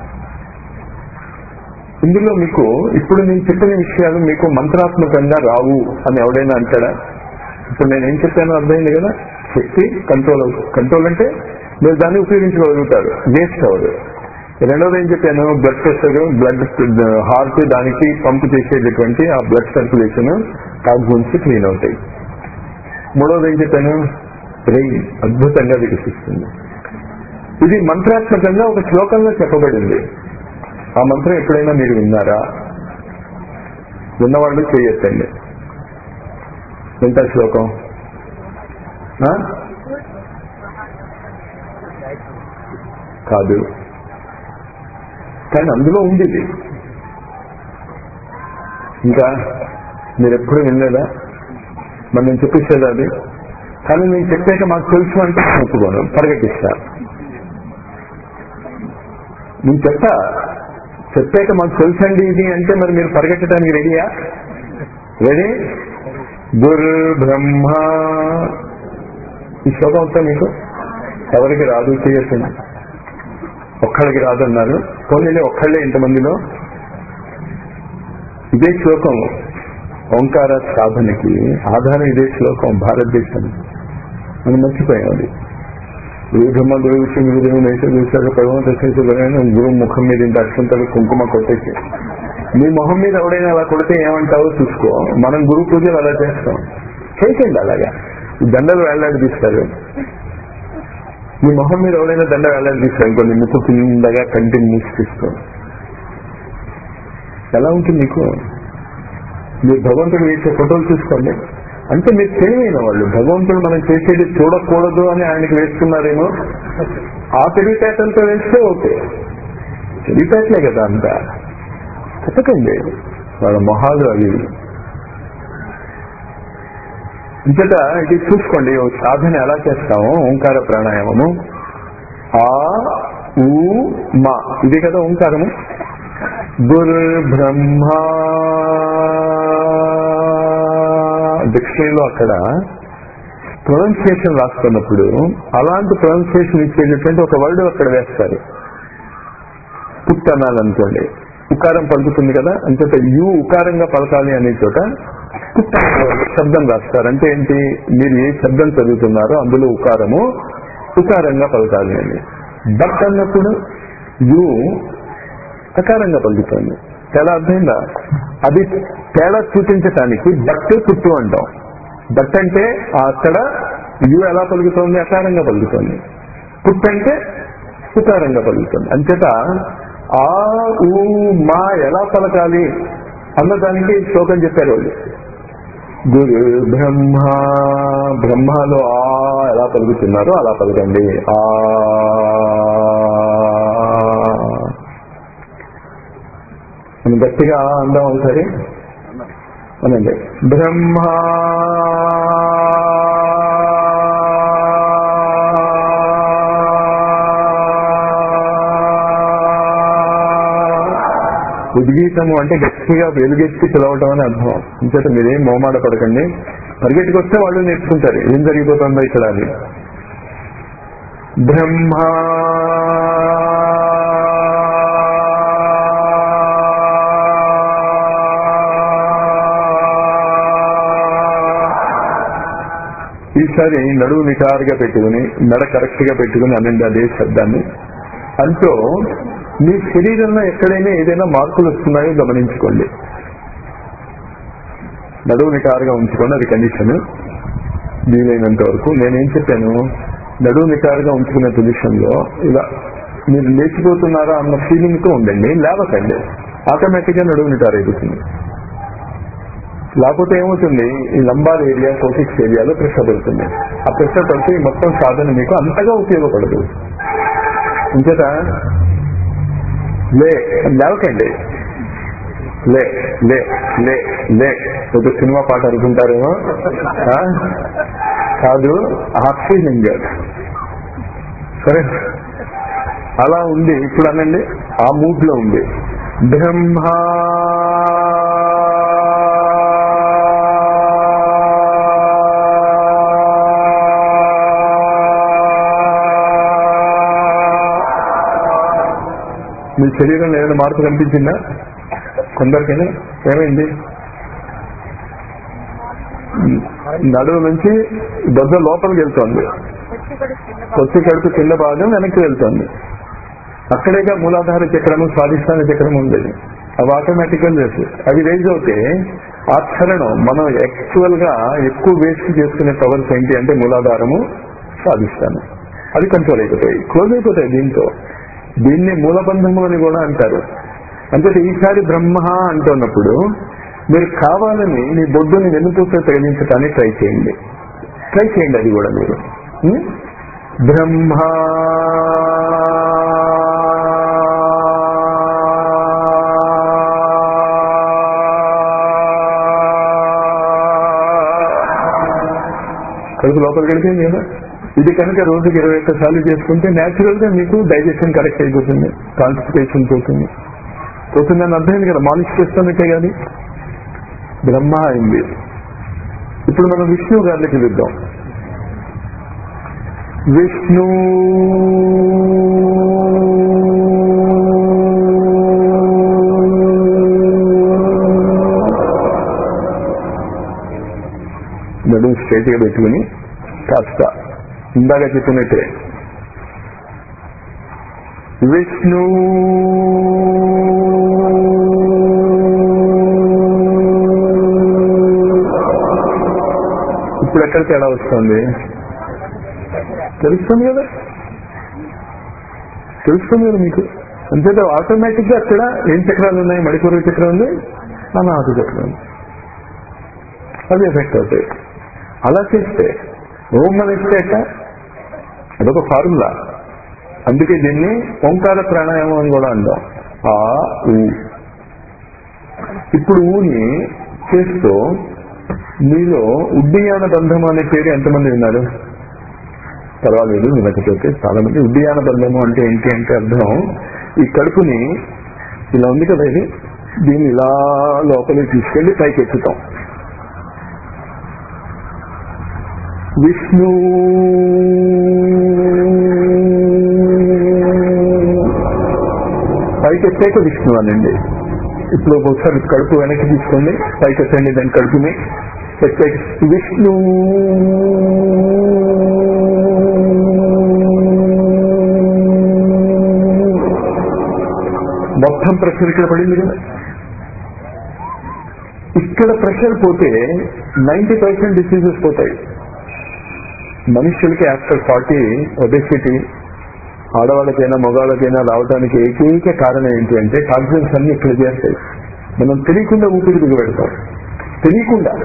ఇందులో మీకు ఇప్పుడు నేను చెప్పిన విషయాలు మీకు మంత్రాత్మకంగా రావు అని ఎవడైనా అంటాడా ఇప్పుడు నేను ఏం చెప్పానో అర్థమైంది కదా శక్తి కంట్రోల్ కంట్రోల్ అంటే మీరు దాన్ని ఉపయోగించుకోగలుగుతారు వేస్ట్ అవ్వదు రెండోది ఏం చెప్పాను బ్లడ్ ప్రెషర్ బ్లడ్ హార్ట్ దానికి పంపు చేసేటటువంటి ఆ బ్లడ్ సర్క్యులేషన్ టాక్సిన్స్ క్లీన్ అవుతాయి మూడోది ఏం చెప్పాను బ్రెయిన్ అద్భుతంగా వికసిస్తుంది ఇది మంత్రాత్మకంగా ఒక శ్లోకంలో చెప్పబడింది ఆ మంత్రం ఎప్పుడైనా మీరు విన్నారా విన్నవాళ్ళు చేయొచ్చండి ఎంత శ్లోకం ఆ? కాదు కానీ అందులో ఉంది ఇది ఇంకా మీరు ఎప్పుడు వినలేదా మరి నేను చెప్పేసేది అది కానీ నేను చెప్పాక మాకు తెలుసు అంటే నేను ఒప్పుకోను పరిగెట్టిస్తా నేను చెప్తా చెప్పాక మాకు తెలుసండి ఇది అంటే మరి మీరు పరిగెట్టడానికి రెడీయా రెడీ గురు బ్రహ్మ ఈ శ్లోకం వస్తా మీకు ఎవరికి రాదు చేయొచ్చు ఒక్కళ్ళకి రాదన్నారు పోనీ ఒక్కళ్ళే ఇంతమందిలో ఇదే శ్లోకం ఓంకార సాధనకి ఆధారం ఇదే శ్లోకం భారతదేశం మనం మర్చిపోయాం అది గురు బ్రహ్మ గురు విష్ణు గురు దేవు నైష చూసాక భగవంత దర్శించబడిన గురు ముఖం మీద ఇంత అక్షంతలు కుంకుమ కొట్టేసి మీ మొహం మీద ఎవడైనా అలా కొడితే ఏమంటావో చూసుకో మనం గురు పూజలు అలా చేస్తాం చేసేయండి అలాగా ఈ దండలు వేలాడదీస్తారు మీ మొహం మీద ఎవడైనా దండ వేలాడదీస్తారు కొన్ని ముక్కు కిందగా కంటిని మూసిపిస్తూ ఎలా ఉంటుంది మీకు మీరు భగవంతుడు వేసే ఫోటోలు చూసుకోండి అంటే మీరు తెలివైన వాళ్ళు భగవంతుడు మనం చేసేది చూడకూడదు అని ఆయనకి వేస్తున్నారేమో ఆ తెలివితేటలతో వేస్తే ఓకే తెలివితేటలే కదా అంతా చెప్పకండి వాళ్ళ మొహాలు అవి ఇంతట ఇది చూసుకోండి ఓ సాధన ఎలా చేస్తాము ఓంకార ప్రాణాయామము ఆ ఊ మా ఇది కదా ఓంకారము గురు బ్రహ్మ డిక్షనరీలో అక్కడ ప్రొనౌన్సియేషన్ రాస్తున్నప్పుడు అలాంటి ప్రొనౌన్సియేషన్ ఇచ్చేటటువంటి ఒక వర్డ్ అక్కడ వేస్తారు పుట్ అనాలనుకోండి ఉకారం పలుకుతుంది కదా అంచేత యు ఉకారంగా పలకాలి అనే చోట పుట్ అనే శబ్దం రాస్తారు అంటే ఏంటి మీరు ఏ శబ్దం చదువుతున్నారో అందులో ఉకారము ఉకారంగా పలకాలి అని బట్ అన్నప్పుడు యు సకారంగా పలుకుతుంది తేడా అర్థమైందా అది తేడా సూచించటానికి బట్ పుట్టు అంటాం బట్ అంటే అక్కడ యు ఎలా పలుకుతోంది అకారంగా పలుకుతోంది పుట్ అంటే సుకారంగా పలుకుతుంది అంచేత ఆ ఊ మా ఎలా పలకాలి అన్నదానికి శ్లోకం చెప్పారు వాళ్ళు గురు బ్రహ్మ బ్రహ్మలో ఆ ఎలా పలుకుతున్నారో అలా పలకండి ఆ మనం గట్టిగా అందాం ఒకసారి అనండి బ్రహ్మ ఉద్గీతము అంటే గట్టిగా వెలుగెత్తి పిలవటం అని అర్థం ఇంచేత మీరేం మోమాట పడకండి పరిగెట్టుకొస్తే వాళ్ళు నేర్చుకుంటారు ఏం జరిగిపోతుందో ఇక్కడ అని బ్రహ్మ ఈసారి నడువు నిటారుగా పెట్టుకుని నడ కరెక్ట్ గా పెట్టుకుని అనండి అదే శబ్దాన్ని అంటూ మీ శరీరంలో ఎక్కడైనా ఏదైనా మార్పులు వస్తున్నాయో గమనించుకోండి నడువు నిటారుగా ఉంచుకోండి అది కండిషన్ వీలైనంత వరకు నేనేం చెప్పాను నడువు నిటారుగా ఉంచుకునే పొజిషన్ లో ఇలా మీరు లేచిపోతున్నారా అన్న ఫీలింగ్ తో ఉండండి లేవకండి ఆటోమేటిక్ గా నడువు నిటారు అయిపోతుంది లేకపోతే ఏమవుతుంది ఈ లంబార్ ఏరియా కోసిక్స్ ఏరియాలో ప్రెషర్ పడుతుంది ఆ ప్రెషర్ పడితే ఈ మొత్తం సాధన మీకు అంతగా ఉపయోగపడదు ఇంచేత లే లేవకండి లే లే లే లే ఒక సినిమా పాట అనుకుంటారేమో ఆ? కాదు ఆక్సిజన్ సరే అలా ఉంది ఇప్పుడు అనండి ఆ మూడ్ లో ఉంది బ్రహ్మా మీ శరీరంలో ఏమైనా మార్పు కనిపించిందా కొందరికైనా ఏమైంది నడువు నుంచి దొడ్డ లోపలికి వెళ్తోంది కొత్త కడుపు కింద భాగం వెనక్కి వెళ్తోంది అక్కడేగా మూలాధార చక్రము స్వాధిష్టాన చక్రం ఉండేది అవి ఆటోమేటిక్ గా చేసి అవి రేజ్ అవుతే ఆ క్షరణం మనం యాక్చువల్ గా ఎక్కువ వేస్ట్ చేసుకునే పవర్స్ ఏంటి అంటే మూలాధారము స్వాధిష్టానం అది కంట్రోల్ అయిపోతాయి క్లోజ్ అయిపోతాయి దీంతో దీన్ని మూలబంధము అని కూడా అంటారు అంటే ఈసారి బ్రహ్మ అంటున్నప్పుడు మీరు కావాలని మీ బొడ్డుని వెన్నుపూస తగిలించడానికి ట్రై చేయండి ట్రై చేయండి అది కూడా మీరు ఉం? బ్రహ్మ కడుపు లోపలికి వెళ్తే లేదా ఇది కనుక రోజుకి ఇరవై ఒక్క సార్లు చేసుకుంటే న్యాచురల్ గా మీకు డైజెషన్ కరెక్ట్ అయిపోతుంది కాన్స్టిపేషన్ పోతుంది పోతుందని అర్థమైంది కదా మాలిష్ చేస్తున్నట్టే కానీ బ్రహ్మ అయింది ఇప్పుడు మనం విష్ణు గారికి వెళ్దాం విష్ణు నడుము స్ట్రైట్ గా పెట్టుకుని కాస్త ఇందాక చెప్పినట్టే విష్ణు ఇప్పుడు ఎక్కడ తేడా వస్తుంది తెలుస్తుంది కదా తెలుస్తుంది కదా మీకు అంతేత ఆటోమేటిక్ గా అక్కడ ఏం చక్రాలు ఉన్నాయి మణిపూర్వ చక్రం ఉంది అనాహత చక్రం ఉంది అది ఎఫెక్ట్ అవుతాయి అలా చేస్తే ఓం అని ఇస్తే అదొక ఫార్ములా అందుకే దీన్ని ఓంకార ప్రాణాయామం అని కూడా అంటాం ఆ ఊ ఇప్పుడు ఊని చేస్తూ మీలో ఉడ్డీయాన బంధము అనే పేరు ఎంతమంది విన్నారు పర్వాలేదు వినకపోతే చాలా మంది ఉడ్డీయాన బంధము అంటే ఏంటి అంటే అర్థం ఈ కడుపుని ఇలా ఉంది కదా ఇది దీన్ని ఇలా లోపలికి తీసుకెళ్లి పైకి ఎక్కుతాం విష్ణు పైకి ఎత్తాక విష్ణు అనండి ఇప్పుడు ఒకసారి కడుపు వెనక్కి తీసుకోండి పైకి ఎత్తండి దాని కడుపుని ఎత్తాక విష్ణు మొత్తం ప్రెషర్ ఇక్కడ పడింది కదా ఇక్కడ ప్రెషర్ పోతే నైన్టీ పర్సెంట్ డిసీజెస్ పోతాయి మనుషులకి ఆఫ్టర్ ఫార్టీ ఒబెసిటీ ఆడవాళ్ళకైనా మగవాళ్ళకైనా రావడానికి ఏకైక కారణం ఏంటి అంటే టాక్సిన్స్ అన్ని ఇక్కడ చేస్తాయి మనం తెలియకుండా ఊపిరి దిగి పెడతాం తెలియకుండా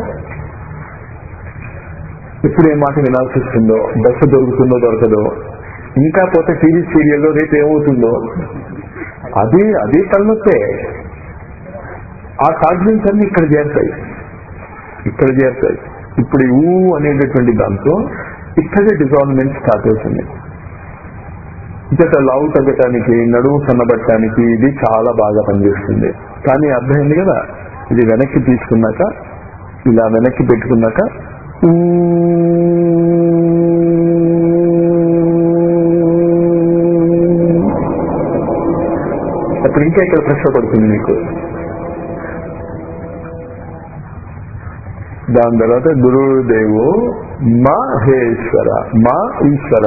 ఎప్పుడు ఏ మాట వినాల్సి వస్తుందో బస్సు దొరుకుతుందో దొరకదో ఇంకా పోతే టీవీ సీరియల్లో రేపు ఏమవుతుందో అది అదే తలనొప్పే ఆ టాక్సిన్స్ అన్ని ఇక్కడ చేస్తాయి ఇక్కడ చేస్తాయి ఇప్పుడు ఈ ఊ అనేటటువంటి దాంతో ఇక్కడే డిజాల్వ్మెంట్ స్టార్ట్ అవుతుంది ఇంకట లావు తగ్గటానికి నడుము సన్నబట్టడానికి ఇది చాలా బాగా పనిచేస్తుంది కానీ అర్థమైంది కదా ఇది వెనక్కి తీసుకున్నాక ఇలా వెనక్కి పెట్టుకున్నాక ఊ అప్పుడు ఇంకా ఇక్కడ ప్రెషర్ పడుతుంది మీకు దాని తర్వాత గురుదేవు మహేశ్వర మా ఈశ్వర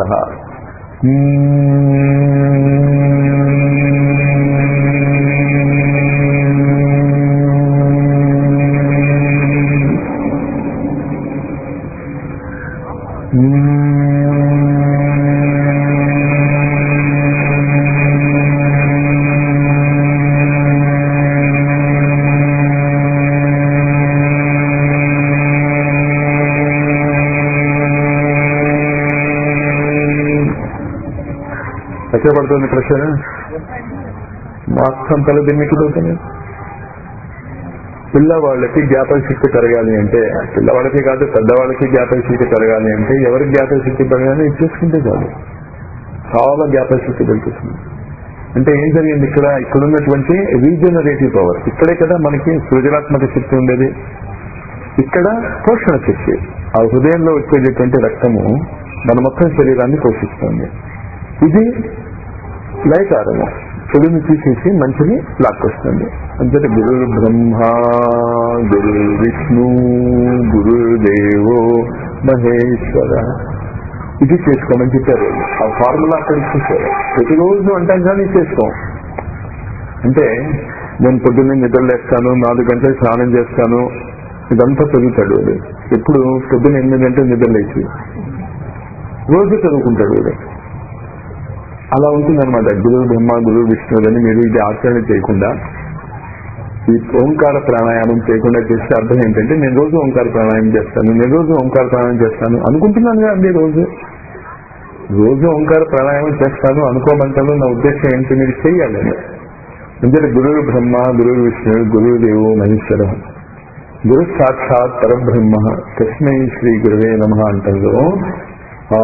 ఎక్కడ పడుతుంది ప్రెషర్ మొత్తం తల దిమ్మికిపోతుంది పిల్లవాళ్ళకి జ్ఞాపక శక్తి పెరగాలి అంటే పిల్లవాళ్ళకి కాదు పెద్దవాళ్ళకి జ్ఞాపక శక్తి పెరగాలి అంటే ఎవరికి జ్ఞాపక శక్తి పెరగాలి ఇచ్చేసుకుంటే చాలు చాలా జ్ఞాపక శక్తి పెరుగుతుంది అంటే ఏం జరిగింది ఇక్కడ ఇక్కడ ఉన్నటువంటి రీజనరేటివ్ పవర్ ఇక్కడే కదా మనకి సృజనాత్మక శక్తి ఉండేది ఇక్కడ పోషణ శక్తి ఆ హృదయంలో వచ్చేటటువంటి రక్తము మన మొత్తం శరీరాన్ని పోషిస్తుంది ఇది లయకారము చెడుని తీసేసి మంచిని లాక్కొస్తుంది అంటే గురు బ్రహ్మ గురు విష్ణు గురుదేవో మహేశ్వర ఇది చేసుకోమని చెప్పారు ఆ ఫార్ములా అక్కడ ఇచ్చేసారు ప్రతిరోజు అంటాం కానీ చేసుకోం అంటే నేను పొద్దున్నే నిద్రలేస్తాను నాలుగు గంటలకు స్నానం చేస్తాను ఇదంతా చదువుతాడు వాడు ఎప్పుడు పొద్దున్న ఎనిమిది గంటలు నిద్రలేచి రోజు చదువుకుంటాడు వాడు అలా ఉంటుందన్నమాట గురు బ్రహ్మ గురు విష్ణువులని మీరు ఇది ఆచరణ చేయకుండా ఈ ఓంకార ప్రాణాయామం చేయకుండా చేస్తే అర్థం ఏంటంటే నేను రోజు ఓంకార ప్రాణాయామం చేస్తాను నేను రోజు ఓంకార ప్రాణాయామం చేస్తాను అనుకుంటున్నాను అండి రోజు రోజు ఓంకార ప్రాణాయామం చేస్తాను అనుకోమంటాను నా ఉద్దేశం ఏంటి మీరు చెయ్యాలని అంటే గురువు బ్రహ్మ గురువు విష్ణు గురువు దేవు మహేశ్వర గురు సాక్షాత్ పరబ్రహ్మ తస్మై శ్రీ గురువే నమ అంటారు ఆ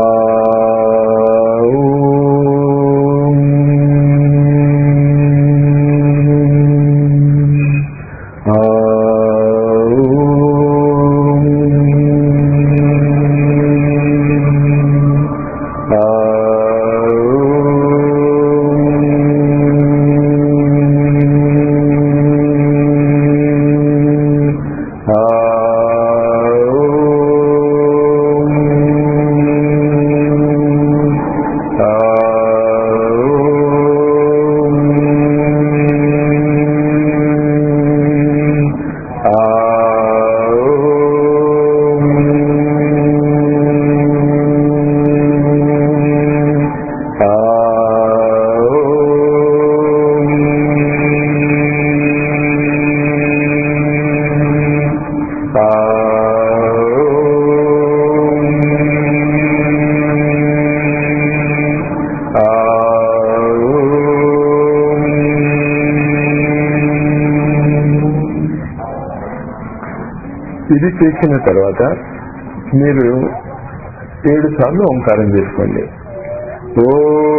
ఇది చేసిన తర్వాత మీరు ఏడు సార్లు ఓంకారం చేసుకోండి ఓ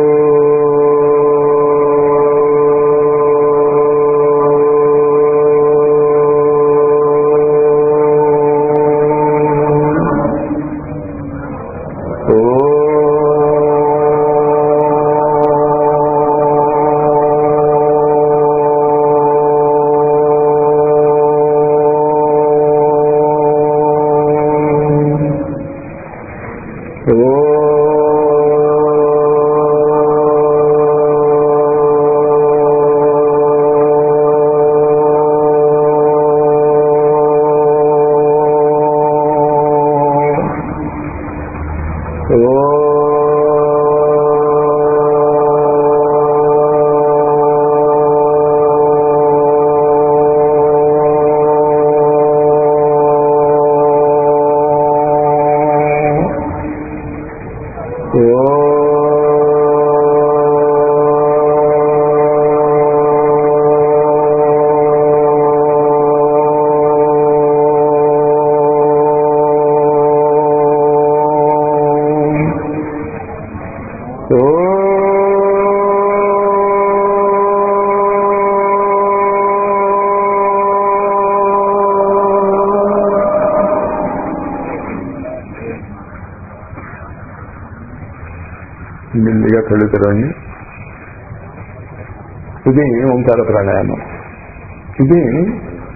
మెల్లిగా కళ్ళు తెరవండి ఇది ఓంకార ప్రాణాయామం ఇది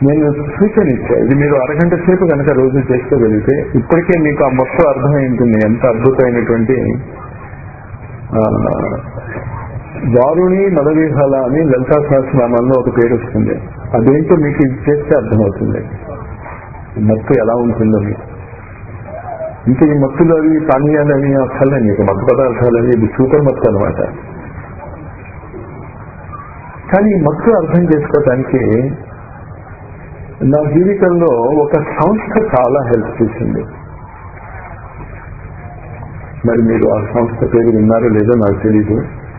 నేను సూచన ఇచ్చా ఇది మీరు అరగంట సేపు కనుక రోజు చేసుకోగలిగితే ఇప్పటికే మీకు ఆ మొత్తం అర్థమై ఉంటుంది ఎంత అద్భుతమైనటువంటి ఆ, వారుణి మదవిహాల అని లలితా సహస్రనామాల్లో ఒక పేరు వస్తుంది అదేంటో మీకు ఇది చేస్తే అర్థమవుతుంది మత్తు ఎలా ఉంటుందో మీకు ఇంకా ఈ మత్తులు అవి పానీయాలు అవి అక్కర్లే మీకు మత్తు పదార్థాలు అవి ఇది సూపర్ మత్తు అనమాట కానీ ఈ మత్తు అర్థం చేసుకోవటానికి నా జీవితంలో ఒక సంస్థ చాలా హెల్ప్ చేసింది మరి మీరు ఆ సంస్థ పేరు విన్నారో లేదో నాకు తెలీదు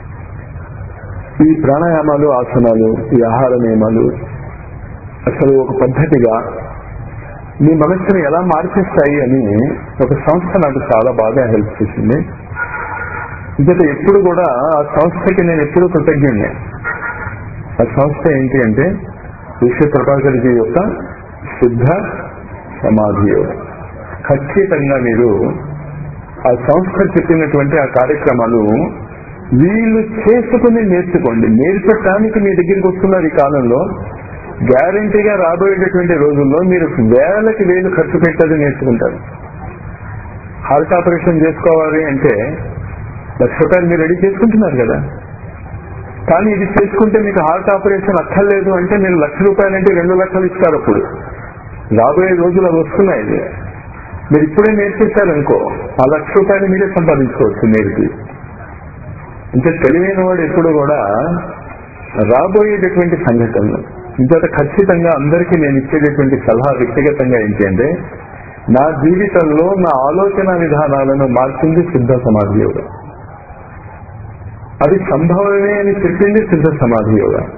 ఈ ప్రాణాయామాలు ఆసనాలు ఈ ఆహార నియమాలు అసలు ఒక పద్ధతిగా మీ మనస్సును ఎలా మార్చేస్తాయి అని ఒక సంస్థ నాకు చాలా బాగా హెల్ప్ చేసింది ఇంకట ఎప్పుడు కూడా ఆ సంస్థకి నేను ఎప్పుడు కృతజ్ఞుణ్ణి ఆ సంస్థ ఏంటి అంటే విశ్వ ప్రభాకర్ జీ యొక్క సిద్ధ సమాధి యోగం ఖచ్చితంగా మీరు ఆ సంస్థ చెప్పినటువంటి ఆ కార్యక్రమాలు వీళ్ళు చేసుకుని నేర్చుకోండి నేర్పడానికి మీ దగ్గరికి వస్తున్నారు ఈ కాలంలో గ్యారంటీగా రాబోయేటటువంటి రోజుల్లో మీరు వేలకి వేలు ఖర్చు పెట్టేది నేర్చుకుంటారు హార్ట్ ఆపరేషన్ చేసుకోవాలి అంటే లక్ష రూపాయలు మీరు రెడీ చేసుకుంటున్నారు కదా కానీ ఇది చేసుకుంటే మీకు హార్ట్ ఆపరేషన్ అక్కర్లేదు అంటే మీరు లక్ష రూపాయలు అంటే రెండు లక్షలు ఇస్తారు అప్పుడు రాబోయే రోజులు అవి వస్తున్నాయి ఇది. మీరు ఇప్పుడే నేర్చేశారనుకో ఆ లక్ష రూపాయలు మీరే సంపాదించుకోవచ్చు నేర్పి ఇంకా తెలివైన వాడు ఎప్పుడు కూడా రాబోయేటటువంటి సంఘటనలు ఇంత ఖచ్చితంగా అందరికీ నేను ఇచ్చేటటువంటి సలహా వ్యక్తిగతంగా ఏంటి అంటే నా జీవితంలో నా ఆలోచన విధానాలను మార్చింది సిద్ధ సమాధి యోగం అది సంభవమే అని చెప్పింది సిద్ధ సమాధి యోగం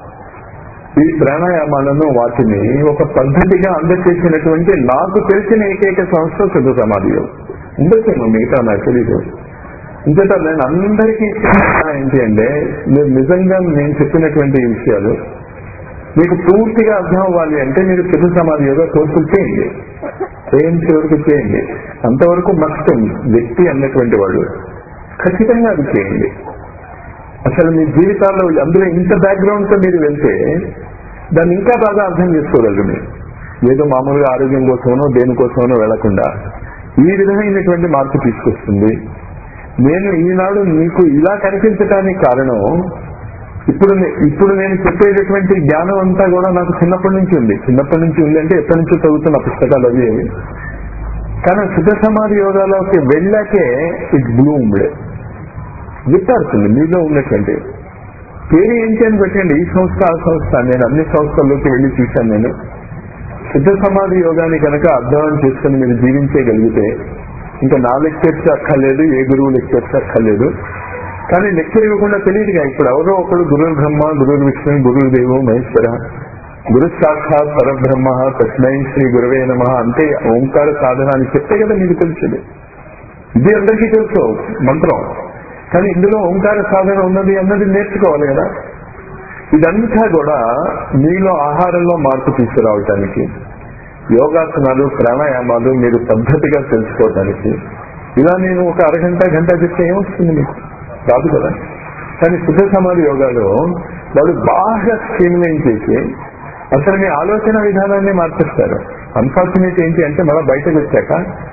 ఈ ప్రాణాయామాలను వాటిని ఒక పద్ధతిగా అందచేసినటువంటి నాకు తెలిసిన ఏకైక సంస్థ సిద్ధ సమాధి యోగం ఉండొచ్చేమో మిగతా నాకు తెలీదు ఇంకట నేను అందరికీ ఇచ్చిన సలహా ఏంటి అంటే మీరు నిజంగా నేను చెప్పినటువంటి ఈ విషయాలు మీకు పూర్తిగా అర్థం అవ్వాలి అంటే మీరు సిద్ధ సమాధి యోగా కోర్సులు చేయండి చేయించే వరకు చేయండి అంతవరకు మస్ట్ వ్యక్తి అన్నటువంటి వాడు ఖచ్చితంగా అది చేయండి అసలు మీ జీవితాల్లో అందులో ఇంత బ్యాక్గ్రౌండ్ తో మీరు వెళ్తే దాన్ని ఇంకా బాగా అర్థం చేసుకోగలరు మీరు ఏదో మామూలుగా ఆరోగ్యం కోసమనో దేనికోసమనో వెళ్లకుండా ఈ విధమైనటువంటి మార్పు తీసుకొస్తుంది నేను ఈనాడు మీకు ఇలా కనిపించటానికి కారణం ఇప్పుడు నే- ఇప్పుడు నేను చెప్పేటటువంటి జ్ఞానం అంతా కూడా నాకు చిన్నప్పటి నుంచి ఉంది చిన్నప్పటి నుంచి ఉంది అంటే ఎప్పటి నుంచో చదువుతున్న పుస్తకాలు అవి అవి. కానీ సిద్ధ సమాధి యోగాలోకి వెళ్ళాకే ఇట్ బ్లూమ్డ్ విత్తారుతుంది మీలో ఉన్నటువంటి పేరు ఏంటి అని పెట్టండి ఈ సంస్థ ఆ సంస్థ నేను అన్ని సంస్థల్లోకి వెళ్ళి చూశాను నేను సిద్ధ సమాధి యోగాన్ని కనుక అర్థం చేసుకుని మీరు జీవించగలిగితే ఇంకా నా లెక్చర్స్ అక్కర్లేదు ఏ గురువు లెక్చర్స్ అక్కర్లేదు కానీ లెక్చర్ ఇవ్వకుండా తెలియదుగా ఇప్పుడు ఎవరో ఒకడు గురువు బ్రహ్మ గురువు విష్ణు గురువు దేవు మహేశ్వర గురు సాక్షాత్ పరబ్రహ్మ తస్మై శ్రీ గురవే నమ అంటే ఓంకార సాధన అని చెప్తే కదా మీకు తెలిసింది ఇది అందరికీ తెలుసు మంత్రం కానీ ఇందులో ఓంకార సాధన ఉన్నది అన్నది నేర్చుకోవాలి కదా ఇదంతా కూడా మీలో ఆహారంలో మార్పు తీసుకురావటానికి యోగాసనాలు ప్రాణాయామాలు మీరు పద్ధతిగా తెలుసుకోవటానికి ఇలా నేను ఒక అరగంట గంట చెప్తే ఏమొస్తుంది మీకు రాదు కదా కానీ శుద్ధ సమాధి యోగాలో వాళ్ళు బాగా స్ట్రీమ్లైన్ చేసి అసలు మీ ఆలోచన విధానాన్ని మార్చేస్తారు అన్ఫార్చునేట్ ఏంటి అంటే మనం బయటకు వచ్చాక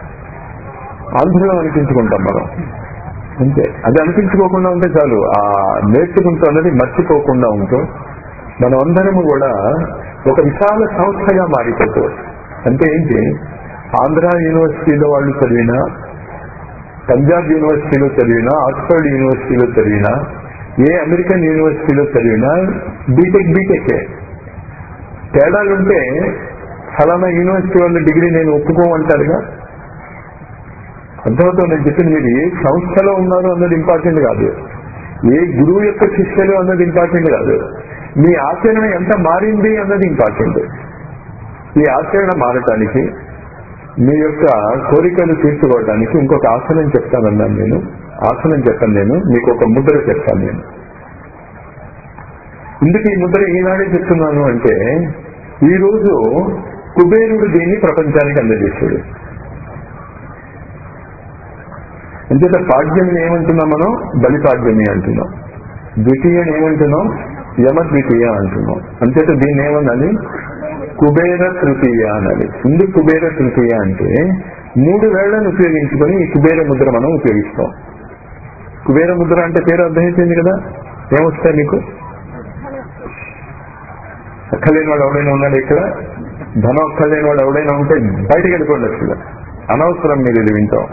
ఆంధ్రలో అనిపించుకుంటాం మనం అంతే అది అనిపించుకోకుండా ఉంటే చాలు ఆ నేర్చుకుంటున్నది మర్చిపోకుండా ఉంటూ మనం అందరము కూడా ఒక విశాల సంస్థగా మారిపోతూ అంటే ఏంటి ఆంధ్ర యూనివర్సిటీలో వాళ్ళు చదివినా పంజాబ్ యూనివర్సిటీలో చదివినా ఆక్స్ఫర్డ్ యూనివర్సిటీలో చదివినా ఏ అమెరికన్ యూనివర్సిటీలో చదివినా బీటెక్ బీటెకే తేడాలుంటే ఫలానా యూనివర్సిటీ వాళ్ళ డిగ్రీ నేను ఒప్పుకోమంటారుగా అర్థమవుతుంది నేను చెప్పింది మీరు ఏ సంస్థలో ఉన్నారు అన్నది ఇంపార్టెంట్ కాదు ఏ గురువు యొక్క శిష్యులు అన్నది ఇంపార్టెంట్ కాదు మీ ఆచరణ ఎంత మారింది అన్నది ఇంపార్టెంట్ ఈ ఆచరణ మారటానికి మీ యొక్క కోరికలు తీర్చుకోవడానికి ఇంకొక ఆసనం చెప్తానన్నాను నేను ఆసనం చెప్పాను నేను మీకు ఒక ముద్ర చెప్తాను నేను ఇందుకు ఈ ముద్ర ఈనాడే చెప్తున్నాను అంటే ఈ రోజు కుబేరుడు దీన్ని ప్రపంచానికి అందజేశాడు అంచేత పాడ్యమిని ఏమంటున్నాం మనం బలిపాడ్యమి అంటున్నాం ద్వితీయని ఏమంటున్నాం యమ ద్వితీయ అంటున్నాం అంచేత దీన్ని ఏమన్నది కుబేర తృతీయ అన్నది ఎందుకు కుబేర తృతీయ అంటే మూడు వేళ్లను ఉపయోగించుకొని ఈ కుబేర ముద్ర మనం ఉపయోగిస్తాం కుబేర ముద్ర అంటే పేరు అర్థమైపోయింది కదా ఏమొస్తాయి మీకు అక్కలేని వాడు ఎవడైనా ఉన్నాడు ఇక్కడ ధనం అక్కలేని వాడు ఎవడైనా ఉంటే బయటకు వెళ్ళిపోండి అసలు అనవసరం మీరు ఇది వింటాం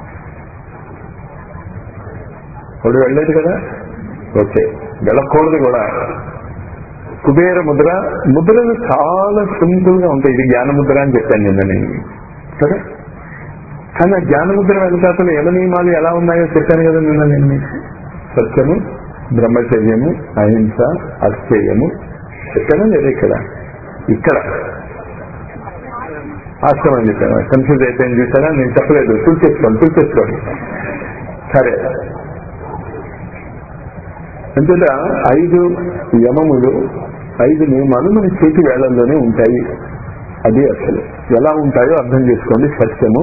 వాడు వెళ్ళలేదు కదా ఓకే వెళ్ళకూడదు కూడా కుబేర ముద్ర ముద్రలు చాలా సింపుల్ గా ఉంటాయి ఇది జ్ఞాన ముద్ర అని చెప్పాను నిన్న నేను సరే కానీ ఆ జ్ఞాన ముద్ర వెనకాతలు యమ నియమాలు ఎలా ఉన్నాయో చెప్పాను కదా నిన్న నేను మీకు. సత్యము బ్రహ్మచర్యము అహింస అస్థేయము చెప్పాను లేదా ఇక్కడ ఇక్కడ ఆశ్రమం చెప్పాను కన్ఫ్యూజ్ అయిపోయింది చూసారా నేను చెప్పలేదు చూసేసుకోండి చూసేసుకోండి సరే అంతేత ఐదు యమములు ఐదు నియమాలు మన చేతి వేళల్లోనే ఉంటాయి అది అసలు ఎలా ఉంటాయో అర్థం చేసుకోండి సత్యము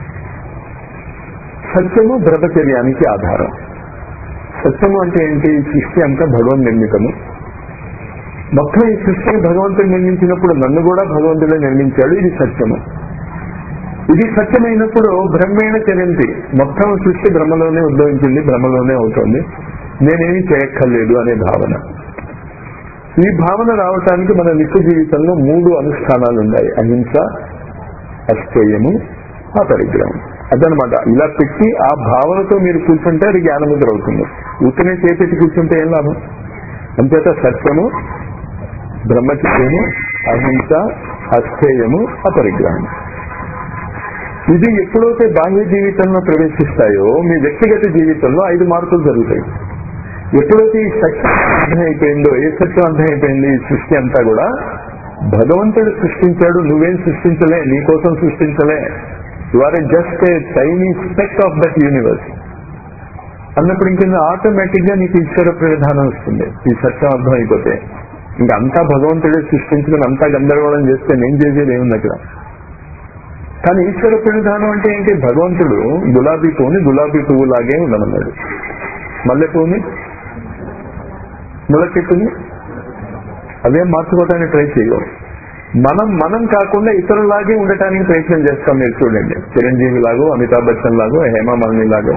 సత్యము బ్రహ్మచర్యానికి ఆధారం సత్యము అంటే ఏంటి ఈ సృష్టి అంతా భగవన్ నిర్మితము మొత్తం ఈ సృష్టిని భగవంతుడు నిర్మించినప్పుడు నన్ను కూడా భగవంతుడే నిర్మించాడు ఇది సత్యము ఇది సత్యమైనప్పుడు బ్రహ్మేణ చరింది మొత్తం సృష్టి బ్రహ్మలోనే ఉద్భవించింది బ్రహ్మలోనే అవుతోంది నేనేమి చేయక్కర్లేదు అనే భావన ఈ భావన రావటానికి మన నిత్య జీవితంలో మూడు అనుష్ఠానాలు ఉన్నాయి అహింస అస్థేయము ఆ పరిగ్రహం అదనమాట ఇలా పెట్టి ఆ భావనతో మీరు కూర్చుంటే అది జ్ఞానముద్ర అవుతుంది ఉత్తనే చేపెట్టి కూర్చుంటే ఏం లాభం అంచేత సత్యము బ్రహ్మచర్యము అహింస అస్థేయము అపరిగ్రహం ఇది ఎప్పుడైతే బాహ్య జీవితంలో ప్రవేశిస్తాయో మీ వ్యక్తిగత జీవితంలో ఐదు మార్పులు జరుగుతాయి ఎప్పుడైతే ఈ సత్యం అర్థమైపోయిందో ఏ సత్యం అర్థమైపోయింది ఈ సృష్టి అంతా కూడా భగవంతుడు సృష్టించాడు నువ్వేం సృష్టించలే నీకోసం సృష్టించలే you are just a tiny speck of that universe అన్నప్పుడు ఇంక ఆటోమేటిక్ గా నీకు ఈశ్వర ప్రధానం వస్తుంది ఈ సత్యం అర్థం అయిపోతే ఇంకా అంతా భగవంతుడే సృష్టించుకుని అంతా గందరగోళం చేస్తే నేను చేసేది ఏముంది అక్కడ కానీ ఈశ్వర ప్రణిధానం అంటే ఏంటి భగవంతుడు గులాబీ పువ్వుని గులాబీ పువ్వు లాగే ఉండమన్నాడు మల్లె పువ్వుని ముళ్ళ చెట్టుని అవేం మార్చుకోవడానికి ట్రై చేయవు మనం మనం కాకుండా ఇతరులాగే ఉండటానికి ప్రయత్నం చేస్తాం మీరు చూడండి చిరంజీవి లాగో అమితాబ్ బచ్చన్ లాగో హేమా మాలిని లాగో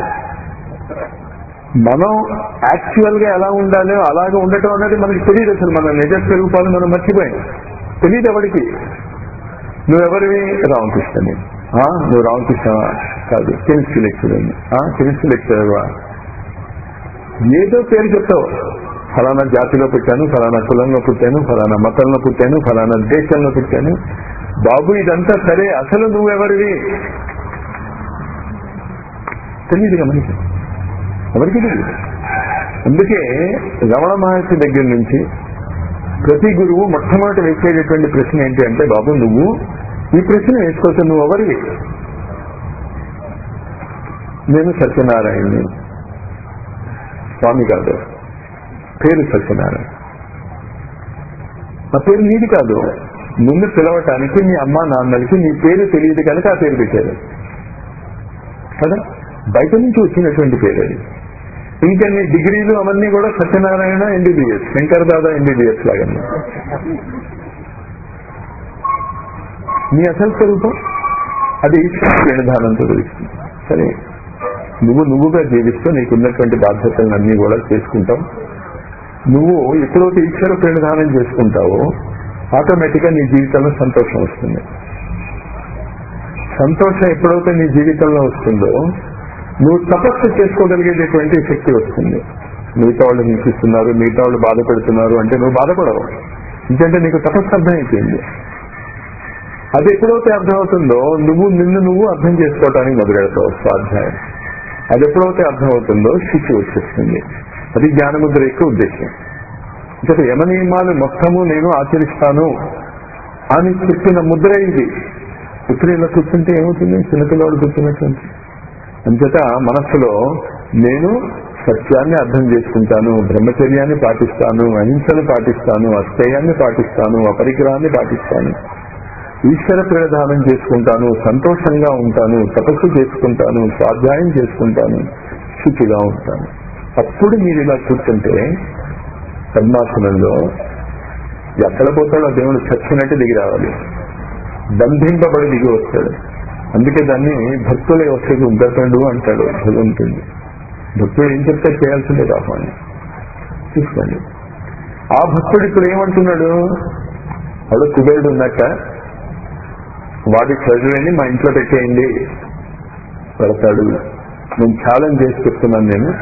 మనం యాక్చువల్ గా ఎలా ఉండాలో అలాగే ఉండటం అనేది మనకి తెలియదు అసలు మన నిజ స్వరూపాలు మనం మర్చిపోయాం తెలియదు ఎవరికి నువ్వెవరివి రామకృష్ణని ఆ, నువ్వు రామకృష్ణ కాదు కెమిస్ట్రీ లెక్చరర్ కెమిస్ట్రీ లెక్చరర్వా ఏదో పేరు చెప్తావు ఫలానా జాతిలో పుట్టాను ఫలానా కులంలో పుట్టాను ఫలానా మతంలో పుట్టాను ఫలానా దేశంలో పుట్టాను బాబు ఇదంతా సరే అసలు నువ్వెవరివి తెలియదుగా మనకి ఎవరికి తెలియదు అందుకే రమణ మహర్షి దగ్గర నుంచి ప్రతి గురువు మొట్టమొదటి వేసేటటువంటి ప్రశ్న ఏంటి అంటే బాబు నువ్వు ఈ ప్రశ్న వేసుకోవచ్చు నువ్వు ఎవరివి నేను సత్యనారాయణని స్వామి కాదు పేరు సత్యనారాయణ ఆ పేరు నీది కాదు నిన్ను పిలవటానికి మీ అమ్మ నాన్నలకి నీ పేరు తెలియదు కనుక ఆ పేరు పెట్టారు కదా బయట నుంచి వచ్చినటువంటి పేరు అది ఇంకా నీ డిగ్రీలు అవన్నీ కూడా సత్యనారాయణ ఎంబీబీఎస్ శంకర్ దాదా ఎంబీబీఎస్ లాగా నీ అసలు స్వరూపం అది ఈశ్వర విధానంతో తెలుస్తుంది సరే నువ్వు నువ్వుగా జీవిస్తూ నీకున్నటువంటి బాధ్యతలన్నీ కూడా చేసుకుంటావు నువ్వు ఎప్పుడైతే ఈశ్వర ప్రణిధానం చేసుకుంటావో ఆటోమేటిక్ గా నీ జీవితంలో సంతోషం వస్తుంది సంతోషం ఎప్పుడైతే నీ జీవితంలో వస్తుందో నువ్వు తపస్సు చేసుకోగలిగేటటువంటి శక్తి వస్తుంది మిగతా వాళ్ళు హింసిస్తున్నారు మిగతా వాళ్ళు బాధపడుతున్నారు అంటే నువ్వు బాధపడవు ఎందుకంటే నీకు తపస్సు అర్థమైపోయింది అది ఎప్పుడైతే అర్థమవుతుందో నువ్వు నిన్ను నువ్వు అర్థం చేసుకోవటానికి మొదలెడతావు స్వాధ్యాయం అది ఎప్పుడైతే అర్థమవుతుందో శుచి వచ్చేస్తుంది అది జ్ఞానముద్ర యొక్క ఉద్దేశం అంటే యమ నియమాలు మొత్తము నేను ఆచరిస్తాను అని చెప్పిన ముద్ర ఇది ఇప్పుడు ఇలా కూర్చుంటే ఏమవుతుంది చిన్నపిల్లవాడు కూర్చున్నట్టు అంచేత మనస్సులో నేను సత్యాన్ని అర్థం చేసుకుంటాను బ్రహ్మచర్యాన్ని పాటిస్తాను అహింసను పాటిస్తాను అస్థేయాన్ని పాటిస్తాను అపరిగ్రహాన్ని పాటిస్తాను ఈశ్వర ప్రధానం చేసుకుంటాను సంతోషంగా ఉంటాను తపస్సు చేసుకుంటాను స్వాధ్యాయం చేసుకుంటాను శుచిగా ఉంటాను అప్పుడు మీరు ఇలా కూర్చుంటే పద్మాసనంలో ఎక్కడ పోతాడో ఆ దేవుడు చచ్చినట్టు దిగి రావాలి బంధింపబడి దిగి వస్తాడు అందుకే దాన్ని భక్తులే వస్తుంది ఉద్దతండు అంటాడు భగవంతుడు భక్తుడు ఏం చెప్తే చేయాల్సిందే కాపాడి చూసుకోండి ఆ భక్తుడు ఇప్పుడు ఏమంటున్నాడు వాడు కుబేరుడు ఉన్నట్ట వాడి ట్రెజరీని మా ఇంట్లో పెట్టేయండి పెడతాడు నేను ఛాలెంజ్ చేసి చెప్తున్నాను నేను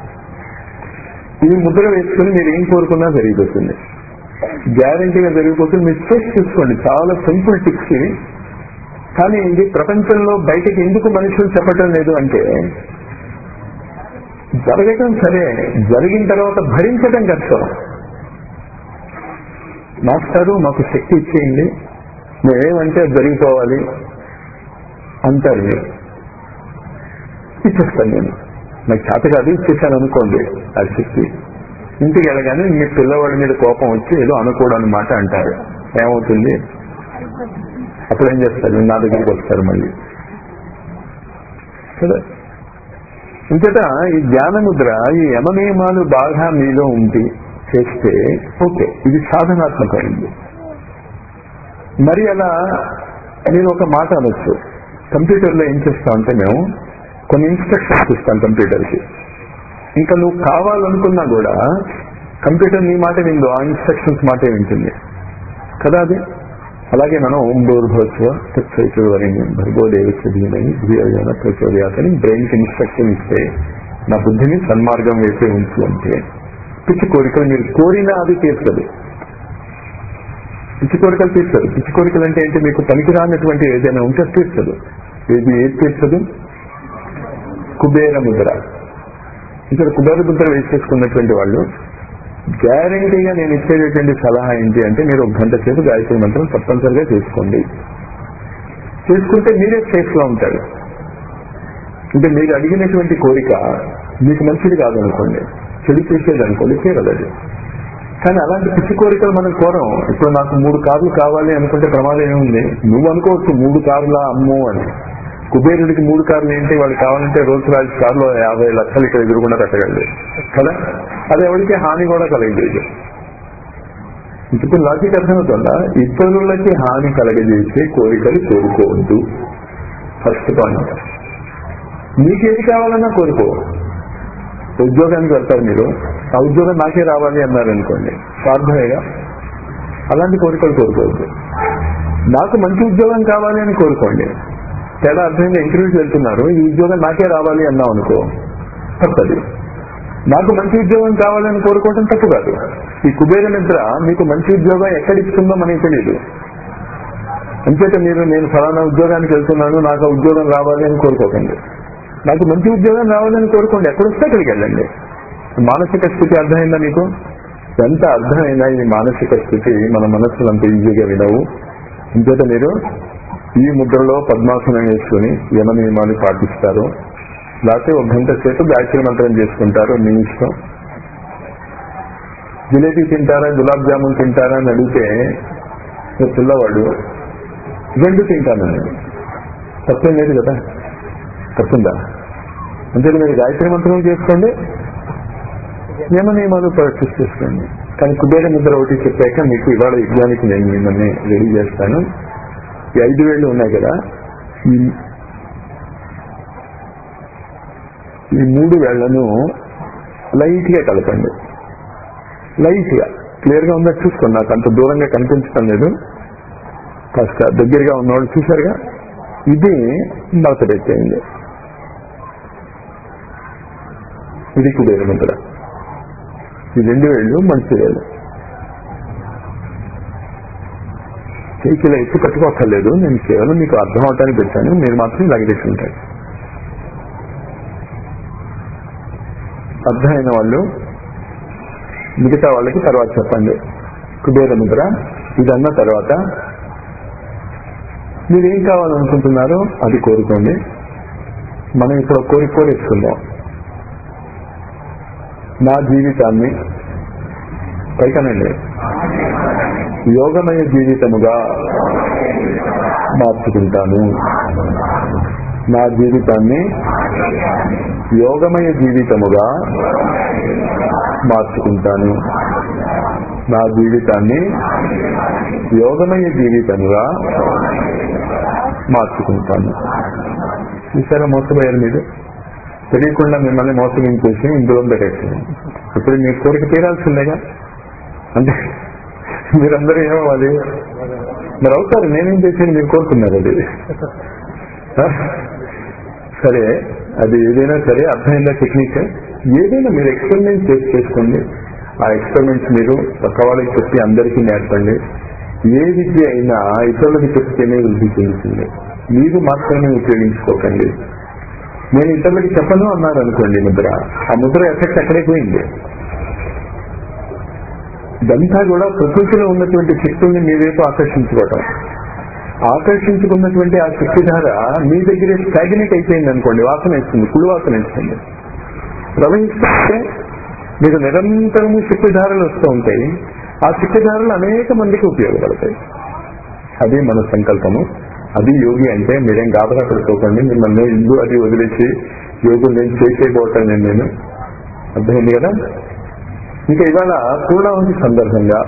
ఈ ముద్ర వేసుకుని మీరు ఏం కోరుకున్నా జరిగిపోతుంది గ్యారంటీగా జరిగిపోతుంది మీరు చేసి చూసుకోండి చాలా సింపుల్ టిప్స్ ఇవి కానీ ఇది ప్రపంచంలో బయటకి ఎందుకు మనుషులు చెప్పటం లేదు అంటే జరగటం సరే జరిగిన తర్వాత భరించడం కష్టం మాస్టారు మాకు శక్తి ఇచ్చేయండి మేమేమంటే అది జరిగిపోవాలి అంటారు మీరు ఇచ్చేస్తాను నేను నాకు చేత కాదు ఇచ్చేసాను అనుకోండి ఆ శక్తి ఇంటికి వెళ్ళగానే మీ పిల్లవాడి మీద కోపం వచ్చి ఏదో అనుకోవడం మాట అంటారు ఏమవుతుంది అప్పుడు ఏం చేస్తారు నా దగ్గరికి వస్తారు మళ్ళీ కదా ఇంతట ఈ ధ్యానముద్ర ఈ యమనియమాలు బాగా మీలో ఉండి చేస్తే ఓకే ఇది సాధనాత్మకమైంది మరి అలా నేను ఒక మాట అనొచ్చు కంప్యూటర్లో ఏం చేస్తామంటే మేము కొన్ని ఇన్స్ట్రక్షన్స్ ఇస్తాం కంప్యూటర్కి ఇంకా నువ్వు కావాలనుకున్నా కూడా కంప్యూటర్ నీ మాట విందు ఆ ఇన్స్ట్రక్షన్స్ మాటే వింటుంది కదా అది అలాగే మనం ఓం భూర్భోత్వ తత్సైతువరిని భర్గోదేవిత్వ ధీమని ధీయోజన ప్రచోదయాతని బ్రెయిన్ కి ఇన్స్ట్రక్షన్ ఇస్తే నా బుద్ధిని సన్మార్గం వేసే ఉంచు అంటే పిచ్చి కోరికలు మీరు కోరినా అది తీర్చదు పిచ్చి కోరికలు తీర్చదు పిచ్చి కోరికలు అంటే ఏంటి మీకు పనికిరానటువంటి ఏదైనా ఉంటే తీర్చదు ఏది ఏది తీర్చదు కుబేర ముద్ర ఇక్కడ కుబేర ముద్ర వేసేసుకున్నటువంటి వాళ్ళు గ్యారంటీగా నేను ఇచ్చేటటువంటి సలహా ఏంటి అంటే మీరు ఒక గంట సేపు గాయత్రి మంత్రం తప్పనిసరిగా చేసుకోండి చేసుకుంటే మీరే సేఫ్ గా ఉంటారు అంటే మీరు అడిగినటువంటి కోరిక మీకు మంచిది కాదనుకోండి చెడు చేసేది అనుకోండి చేయగలదు కానీ అలాంటి పిచ్చి కోరికలు మనం కోరం ఇప్పుడు నాకు మూడు కార్లు కావాలి అనుకుంటే ప్రమాదం ఏముంది నువ్వు అనుకోవచ్చు మూడు కార్ల అమ్ము అని కుబేరుడికి మూడు కార్లు ఏంటి వాడు కావాలంటే రోల్స్ రాజ్ కార్లో యాభై లక్షలు ఇక్కడ ఎదురుకుండా పెట్టగలదు కదా అది ఎవరికి హాని కూడా కలగలేదు ఇప్పుడు లాజిక్ అర్థమవుతుందా ఇతరులకి హాని కలగజేసే కోరికలు కోరుకోవద్దు ఫస్ట్ పాయింట్ నీకేది కావాలన్నా కోరుకో ఉద్యోగానికి వెళ్తారు మీరు ఆ ఉద్యోగం నాకే రావాలి అన్నారు అనుకోండి స్వార్థమేగా అలాంటి కోరికలు కోరుకోవద్దు నాకు మంచి ఉద్యోగం కావాలి అని కోరుకోండి తేడా అర్థంగా ఇంటర్వ్యూకి వెళ్తున్నారు ఈ ఉద్యోగం నాకే రావాలి అన్నాం అనుకో తప్పది నాకు మంచి ఉద్యోగం కావాలని కోరుకోవటం తప్పు కాదు ఈ కుబేర నిద్ర మీకు మంచి ఉద్యోగం ఎక్కడిస్తుందో మనకి తెలియదు అంచేత మీరు నేను ఫలానా ఉద్యోగానికి వెళ్తున్నాను నాకు ఆ ఉద్యోగం రావాలి అని కోరుకోకండి నాకు మంచి ఉద్యోగం రావాలని కోరుకోండి ఎక్కడొస్తే అక్కడికి వెళ్ళండి మానసిక స్థితి అర్థమైందా మీకు ఎంత అర్థమైందా ఈ మానసిక స్థితి మన మనస్సులు అంత ఈజీగా వినవు ఇంచేత మీరు ఈ ముద్రలో పద్మాసనం వేసుకుని యమ నియమాలు పాటిస్తారు లేకపోతే ఒక గంట సేపు గాయత్రి మంత్రం చేసుకుంటారు మీ ఇష్టం జిలేబీ తింటారా గులాబ్ జామున్ తింటారా అని అడిగితే ఓ పిల్లవాడు రెండు తింటానని తప్పేం లేదు కదా తప్పుందా అంతే మీరు గాయత్రి మంత్రం చేసుకోండి నియమ నియమాలు ప్రాక్టీస్ చేసుకోండి కానీ కుబేర ముద్ర ఒకటి చెప్పాక మీకు ఇవాళ యజ్ఞానికి నేను మిమ్మల్ని రెడీ చేస్తాను ఈ ఐదు వేళ్ళు ఉన్నాయి కదా ఈ ఈ మూడు వేళ్లను లైట్ గా కలపండి లైట్ గా క్లియర్ గా ఉందా చూసుకోండి నాకు అంత దూరంగా కనిపించడం లేదు కాస్త దగ్గరగా ఉన్నవాళ్ళు చూశారుగా ఇది మడత పెట్టేయండి ఇది కుబేర ముద్ర ఈ రెండు వేళ్ళు మంచి వేళ్ళు చేతిలో ఎత్తు కట్టుకోక్కర్లేదు నేను కేవలం మీకు అర్థం అవటానికి పెట్టాను మీరు మాత్రం ఇలాగ తెచ్చుకుంటారు అర్థమైన వాళ్ళు మిగతా వాళ్ళకి తర్వాత చెప్పండి కుబేర ముద్ర ఇదన్న తర్వాత మీరు ఏం కావాలనుకుంటున్నారో అది కోరుకోండి మనం ఇక్కడ కోరిక కోరేసుకుందాం నా జీవితాన్ని పైకనండి యోగమయ జీవితముగా మార్చుకుంటాను నా జీవితాన్ని యోగమయ జీవితముగా మార్చుకుంటాను నా జీవితాన్ని యోగమయ జీవితంగా మార్చుకుంటాను చూసారా మోసపోయారు మీరు తెలియకుండా మిమ్మల్ని మోసగించేసి ఇందులో పెట్టేస్తుంది ఇప్పుడు మీ కోరిక తీరాల్సిందేగా అంటే మీరందరూ ఏమవ్వాలి మరి అవుతారు నేనేం చేసేది మీరు కోరుకున్నారు అది సరే అది ఏదైనా సరే అర్థమైందా టెక్నిక్ ఏదైనా మీరు ఎక్స్పెరిమెంట్ చేసి చేసుకోండి ఆ ఎక్స్పెరిమెంట్స్ మీరు పక్క వాళ్ళకి చెప్పి అందరికీ నేర్పండి ఏ విద్య అయినా ఇతరులకు చెప్తేనే వృద్ధి చెందుతుంది మీరు మాత్రమే ఉపయోగించుకోకండి నేను ఇతరులకి చెప్పను అన్నారు అనుకోండి ముద్ర ఆ ముద్ర ఎఫెక్ట్ అక్కడే పోయింది ఇదంతా కూడా ప్రకృతిలో ఉన్నటువంటి శక్తుల్ని మీ వైపు ఆకర్షించుకోవటం ఆకర్షించుకున్నటువంటి ఆ శక్తిధార మీ దగ్గరే స్టాగ్నేట్ అయిపోయింది అనుకోండి వాసన ఇస్తుంది కుడి వాసన ఇస్తుంది ప్రవహిస్తుంటే మీకు నిరంతరము శక్తిధారలు వస్తూ ఉంటాయి ఆ శక్తిధారలు అనేక మందికి ఉపయోగపడతాయి అది మన సంకల్పము అది యోగి అంటే మీరేం గాబరా పడుకోకండి మిమ్మల్ని ఇల్లు అది వదిలేసి యోగులు నేను చేసేయబోతాను నేను నేను అర్థమైంది కదా ఇంకా ఇవాళ పూర్ణావతి సందర్భంగా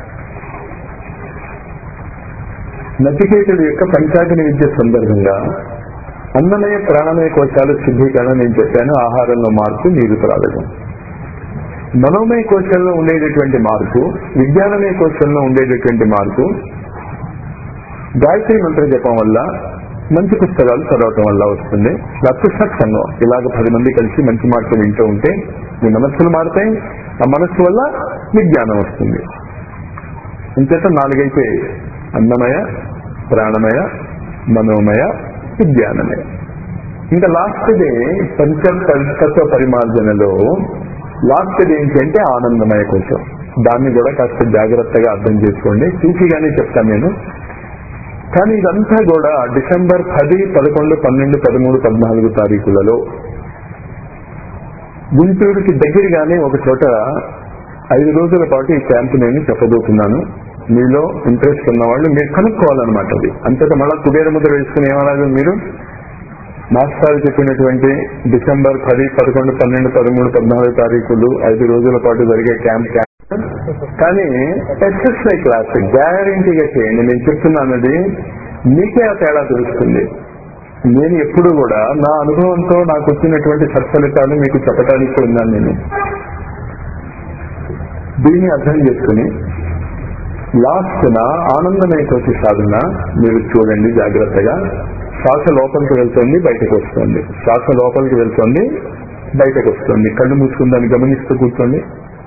నచికేతుడి యొక్క పంచాగ్ని విద్య సందర్భంగా అన్నమయ ప్రాణమయ కోశాలు శుద్ధీకరణ నేను చెప్పాను ఆహారంలో మార్పు నీరు త్రాగడం మనోమయ కోశంలో ఉండేటటువంటి మార్పు విజ్ఞానమయ కోశంలో ఉండేటటువంటి మార్పు గాయత్రి మంత్ర జపం వల్ల మంచి పుస్తకాలు చదవటం వల్ల వస్తుంది లేకపోతే సత్సంగం ఇలాగ పది మంది కలిసి మంచి మాటలు వింటూ ఉంటే మీ మనస్సులు మారుతాయి ఆ మనస్సు వల్ల విజ్ఞానం వస్తుంది ఇంచేత నాలుగైతే అన్నమయ ప్రాణమయ మనోమయ విజ్ఞానమయ ఇంకా లాస్ట్ డే పంచ తత్వ పరిమార్జనలో లాస్ట్ డే ఏంటి అంటే ఆనందమయ కోసం దాన్ని కూడా కాస్త జాగ్రత్తగా అర్థం చేసుకోండి చూసిగానే చెప్తాను నేను కానీ ఇదంతా కూడా డిసెంబర్ పది పదకొండు పన్నెండు పదమూడు పద్నాలుగు తారీఖులలో గుంటూరుకి దగ్గరగానే ఒక చోట ఐదు రోజుల పాటు ఈ క్యాంపు నేను చెప్పబోతున్నాను మీలో ఇంట్రెస్ట్ ఉన్న వాళ్ళు మీరు కనుక్కోవాలన్నమాట అది అంతటా మళ్ళా కుబేర ముద్ర వేసుకుని ఏమనాలి మీరు మాస్టారు చెప్పినటువంటి డిసెంబర్ పది పదకొండు పన్నెండు పదమూడు పద్నాలుగు తారీఖులు ఐదు రోజుల పాటు జరిగే క్యాంప్ క్యాంప్ కానీ ఎస్ఎస్ఐ క్లాస్ గ్యారంటీగా చేయండి నేను చెప్తున్నానది మీకే ఆ తేడా తెలుస్తుంది నేను ఎప్పుడు కూడా నా అనుభవంతో నాకు వచ్చినటువంటి సత్ఫలితాలు మీకు చెప్పడానికి ఉన్నాను నేను దీన్ని అర్థం చేసుకుని లాస్ట్ నా ఆనందమయ కోసి సాధన మీరు చూడండి జాగ్రత్తగా శ్వాస లోపలికి వెళ్తుంది బయటకు వస్తుంది శ్వాస లోపలికి వెళ్తుంది బయటకు వస్తుంది కళ్ళు మూసుకుని దాన్ని గమనిస్తూ కూర్చోండి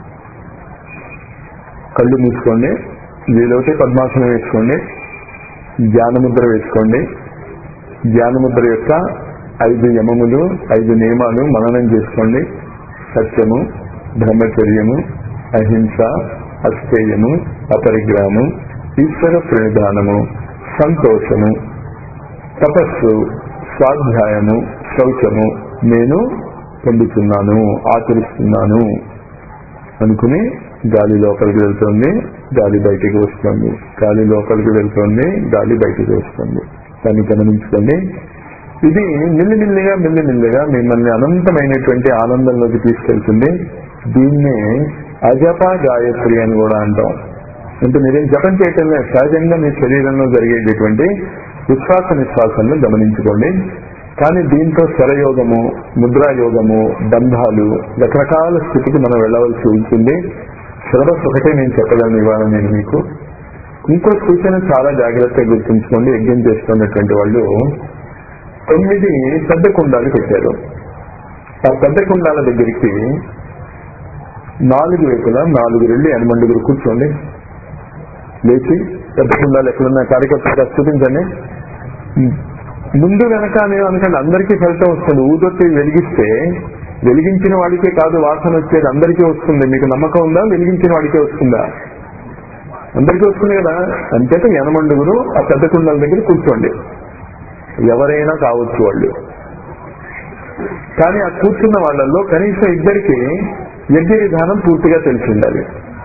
కళ్ళు మూసుకోండి వీలైతే పద్మాసనం వేసుకోండి ధ్యానముద్ర వేసుకోండి ధ్యానముద్ర యొక్క ఐదు యమములు ఐదు నియమాలు మననం చేసుకోండి సత్యము బ్రహ్మచర్యము అహింస అస్థేయము అపరిగ్రహము ఈశ్వర ప్రణిధానము సంతోషము తపస్సు స్వాధ్యాయము శౌచము నేను పొందుతున్నాను ఆచరిస్తున్నాను అనుకుని గాలి లోపలికి వెళ్తుంది గాలి బయటికి వస్తుంది గాలి లోపలికి వెళ్తుంది గాలి బయటికి వస్తుంది దాన్ని గమనించుకోండి ఇది మిల్లిమిల్లిగా మిల్లిమిల్లిగా మిమ్మల్ని అనంతమైనటువంటి ఆనందంలోకి తీసుకెళ్తుంది దీన్నే అజప గాయత్రి అని కూడా అంటాం అంటే మీరేం జపం చేయటం లేదు సహజంగా మీ శరీరంలో జరిగేటటువంటి విశ్వాస నిశ్వాసాలను గమనించుకోండి కానీ దీంతో స్వరయోగము ముద్రాయోగము బంధాలు రకరకాల స్థితికి మనం వెళ్ళవలసి ఉంటుంది సిలబస్ ఒకటే నేను చెప్పగలను ఇవాళ నేను మీకు ఇంకో సూచన చాలా జాగ్రత్తగా గుర్తుంచుకోండి యజ్ఞం చేస్తున్నటువంటి వాళ్ళు తొమ్మిది పెద్ద కుండాలు పెట్టారు ఆ పెద్ద కుండాల దగ్గరికి నాలుగు వైపులా నాలుగు రెళ్ళి ఎనమండుగురు కూర్చోండి లేచి పెద్ద కుండాలు ఎక్కడున్నా కార్యకర్తగా చూపించండి ముందు వెనక నేను అనుకోండి అందరికీ ఫలితం వస్తుంది ఊదొత్తి వెలిగిస్తే వెలిగించిన వాడికే కాదు వాసన వచ్చేది అందరికీ వస్తుంది మీకు నమ్మకం ఉందా వెలిగించిన వాడికే వస్తుందా అందరికీ వస్తుంది కదా అంచేత ఎనమండుగురు ఆ పెద్ద కుండల దగ్గర కూర్చోండి ఎవరైనా కావచ్చు వాళ్ళు కానీ ఆ కూర్చున్న వాళ్ళల్లో కనీసం ఇద్దరికి యజ్ఞ విధానం పూర్తిగా తెలిసి ఉండాలి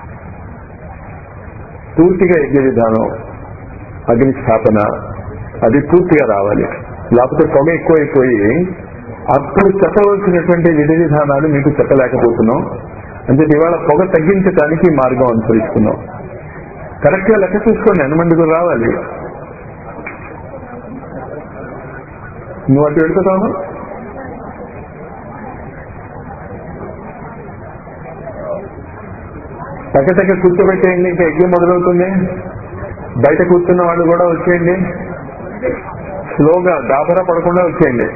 పూర్తిగా యజ్ఞ విధానం అగ్ని స్థాపన అది పూర్తిగా రావాలి లేకపోతే పొగ ఎక్కువైపోయి అప్పుడు చెప్పవలసినటువంటి విధి విధానాలు మీకు చెప్పలేకపోతున్నాం అంటే ఇవాళ పొగ తగ్గించడానికి ఈ మార్గం అనుసరిస్తున్నాం కరెక్ట్ గా లెక్క చూసుకోండి ఎనమండుగురు రావాలి నువ్వు అటు వెళ్తున్నావు టక టక కూర్చోబెట్టేయండి ఇంకా యజ్ఞం మొదలవుతుంది బయట కూర్చున్న వాళ్ళు కూడా వచ్చేయండి స్లోగా దాబరా పడకుండా వచ్చేయండి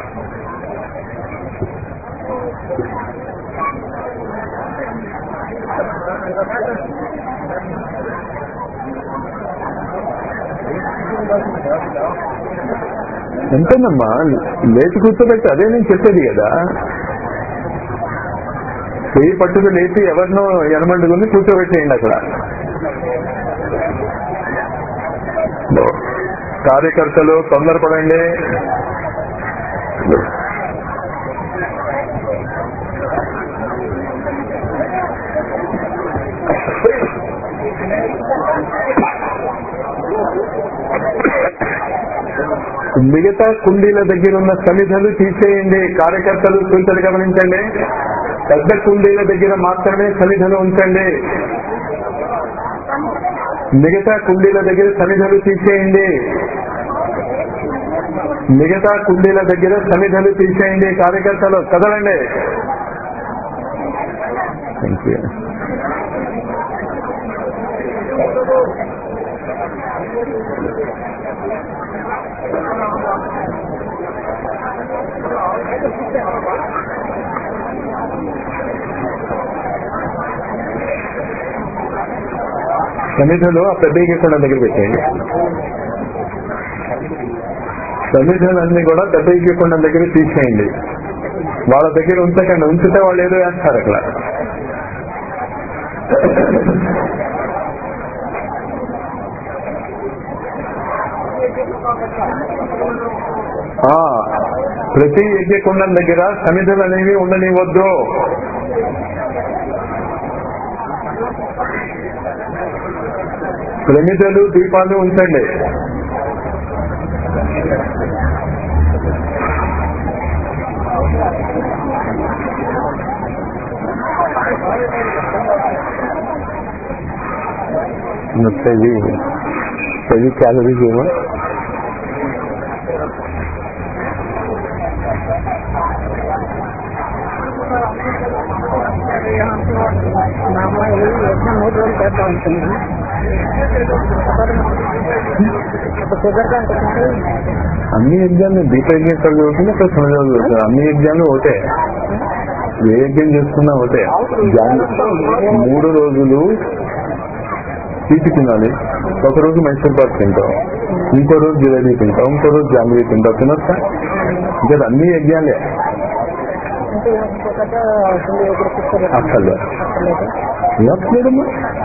ఎంతేనమ్మా లేచి కూర్చోబెట్టి అదే నేను చెప్పేది కదా చేయి పట్టుకు లేచి ఎవరినో ఎనమండుకుని కూర్చోబెట్టేయండి అక్కడ కార్యకర్తలు తొందరపడండి మిగతా కుండీల దగ్గర ఉన్న సమిధలు తీసేయండి కార్యకర్తలు సూచనలు గమనించండి పెద్ద కుండీల దగ్గర మాత్రమే సమిధలు ఉంచండి మిగతా కుండీల దగ్గర సమిధలు తీసేయండి మిగతా కుండీల దగ్గర సమిధలు తీసేయండి కార్యకర్తలు కదలండి థ్యాంక్ యూ సమిధలు ఆ పెద్ద కొండ దగ్గర పెట్టేయండి సమిధలన్నీ కూడా పెద్ద కొండ దగ్గర తీసేయండి వాళ్ళ దగ్గర ఉంచకండి ఉంచితే వాళ్ళు ఏదో వేస్తారు అక్కడ ఆ, ప్రతి యజ్ఞకుండం దగ్గర సమిధలు అనేవి ఉండనివ్వద్దు ప్రమిదలు దీపాలు ఉంచండి నొప్పేది పెళ్లి క్యాలరీస్ ఏమో మా అమ్మాయి యజ్ఞం మూడు రోజులు చేస్తా ఉంటుంది ఇప్పుడు కుదరదు అంటున్నారు అన్ని యజ్ఞాలు దీప యజ్ఞం ఎక్కడ జరుగుతుంది అక్కడ సమాజంలో జరుగుతుంది అన్ని యజ్ఞాలు ఒకటే ఏ యజ్ఞం చేసుకున్నా ఒకటే జాన్- మూడు రోజులు తీపి తినాలి ఒక రోజు మైసూర్ పాక్ తింటాం ఇంకో రోజు జిలేబీ తింటాం ఇంకో రోజు జాంగ్రీ తింటాం తినొచ్చా ఇంకా అన్ని యజ్ఞాలే అంటే ఇంకొకట హిందూ దగ్గర కూర్చోబెట్టి అక్కర్లే అక్కర్లేదు ఏమట్లేదమ్మా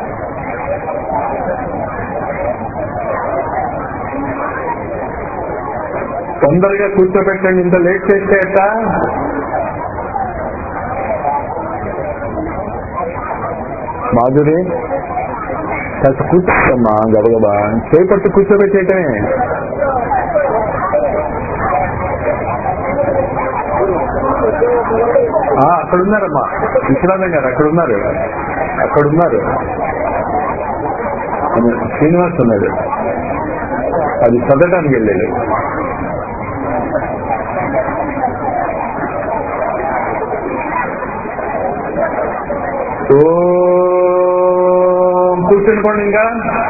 తొందరగా కూర్చోబెట్టండి ఇంత లేట్ చేస్తే ఎట్టా మాధురి కాస్త కూర్చోమ్మా గబగబా చేపట్టు కూర్చోబెట్టేయటమే ఆ, అక్కడ ఉన్నారమ్మా విశ్రాంతం గారు అక్కడ ఉన్నారు అక్కడ ఉన్నారు ఆయన శ్రీనివాస్ ఉన్నాడు అది చదవడానికి వెళ్ళాడు ఓం కూర్చుని ఇంకా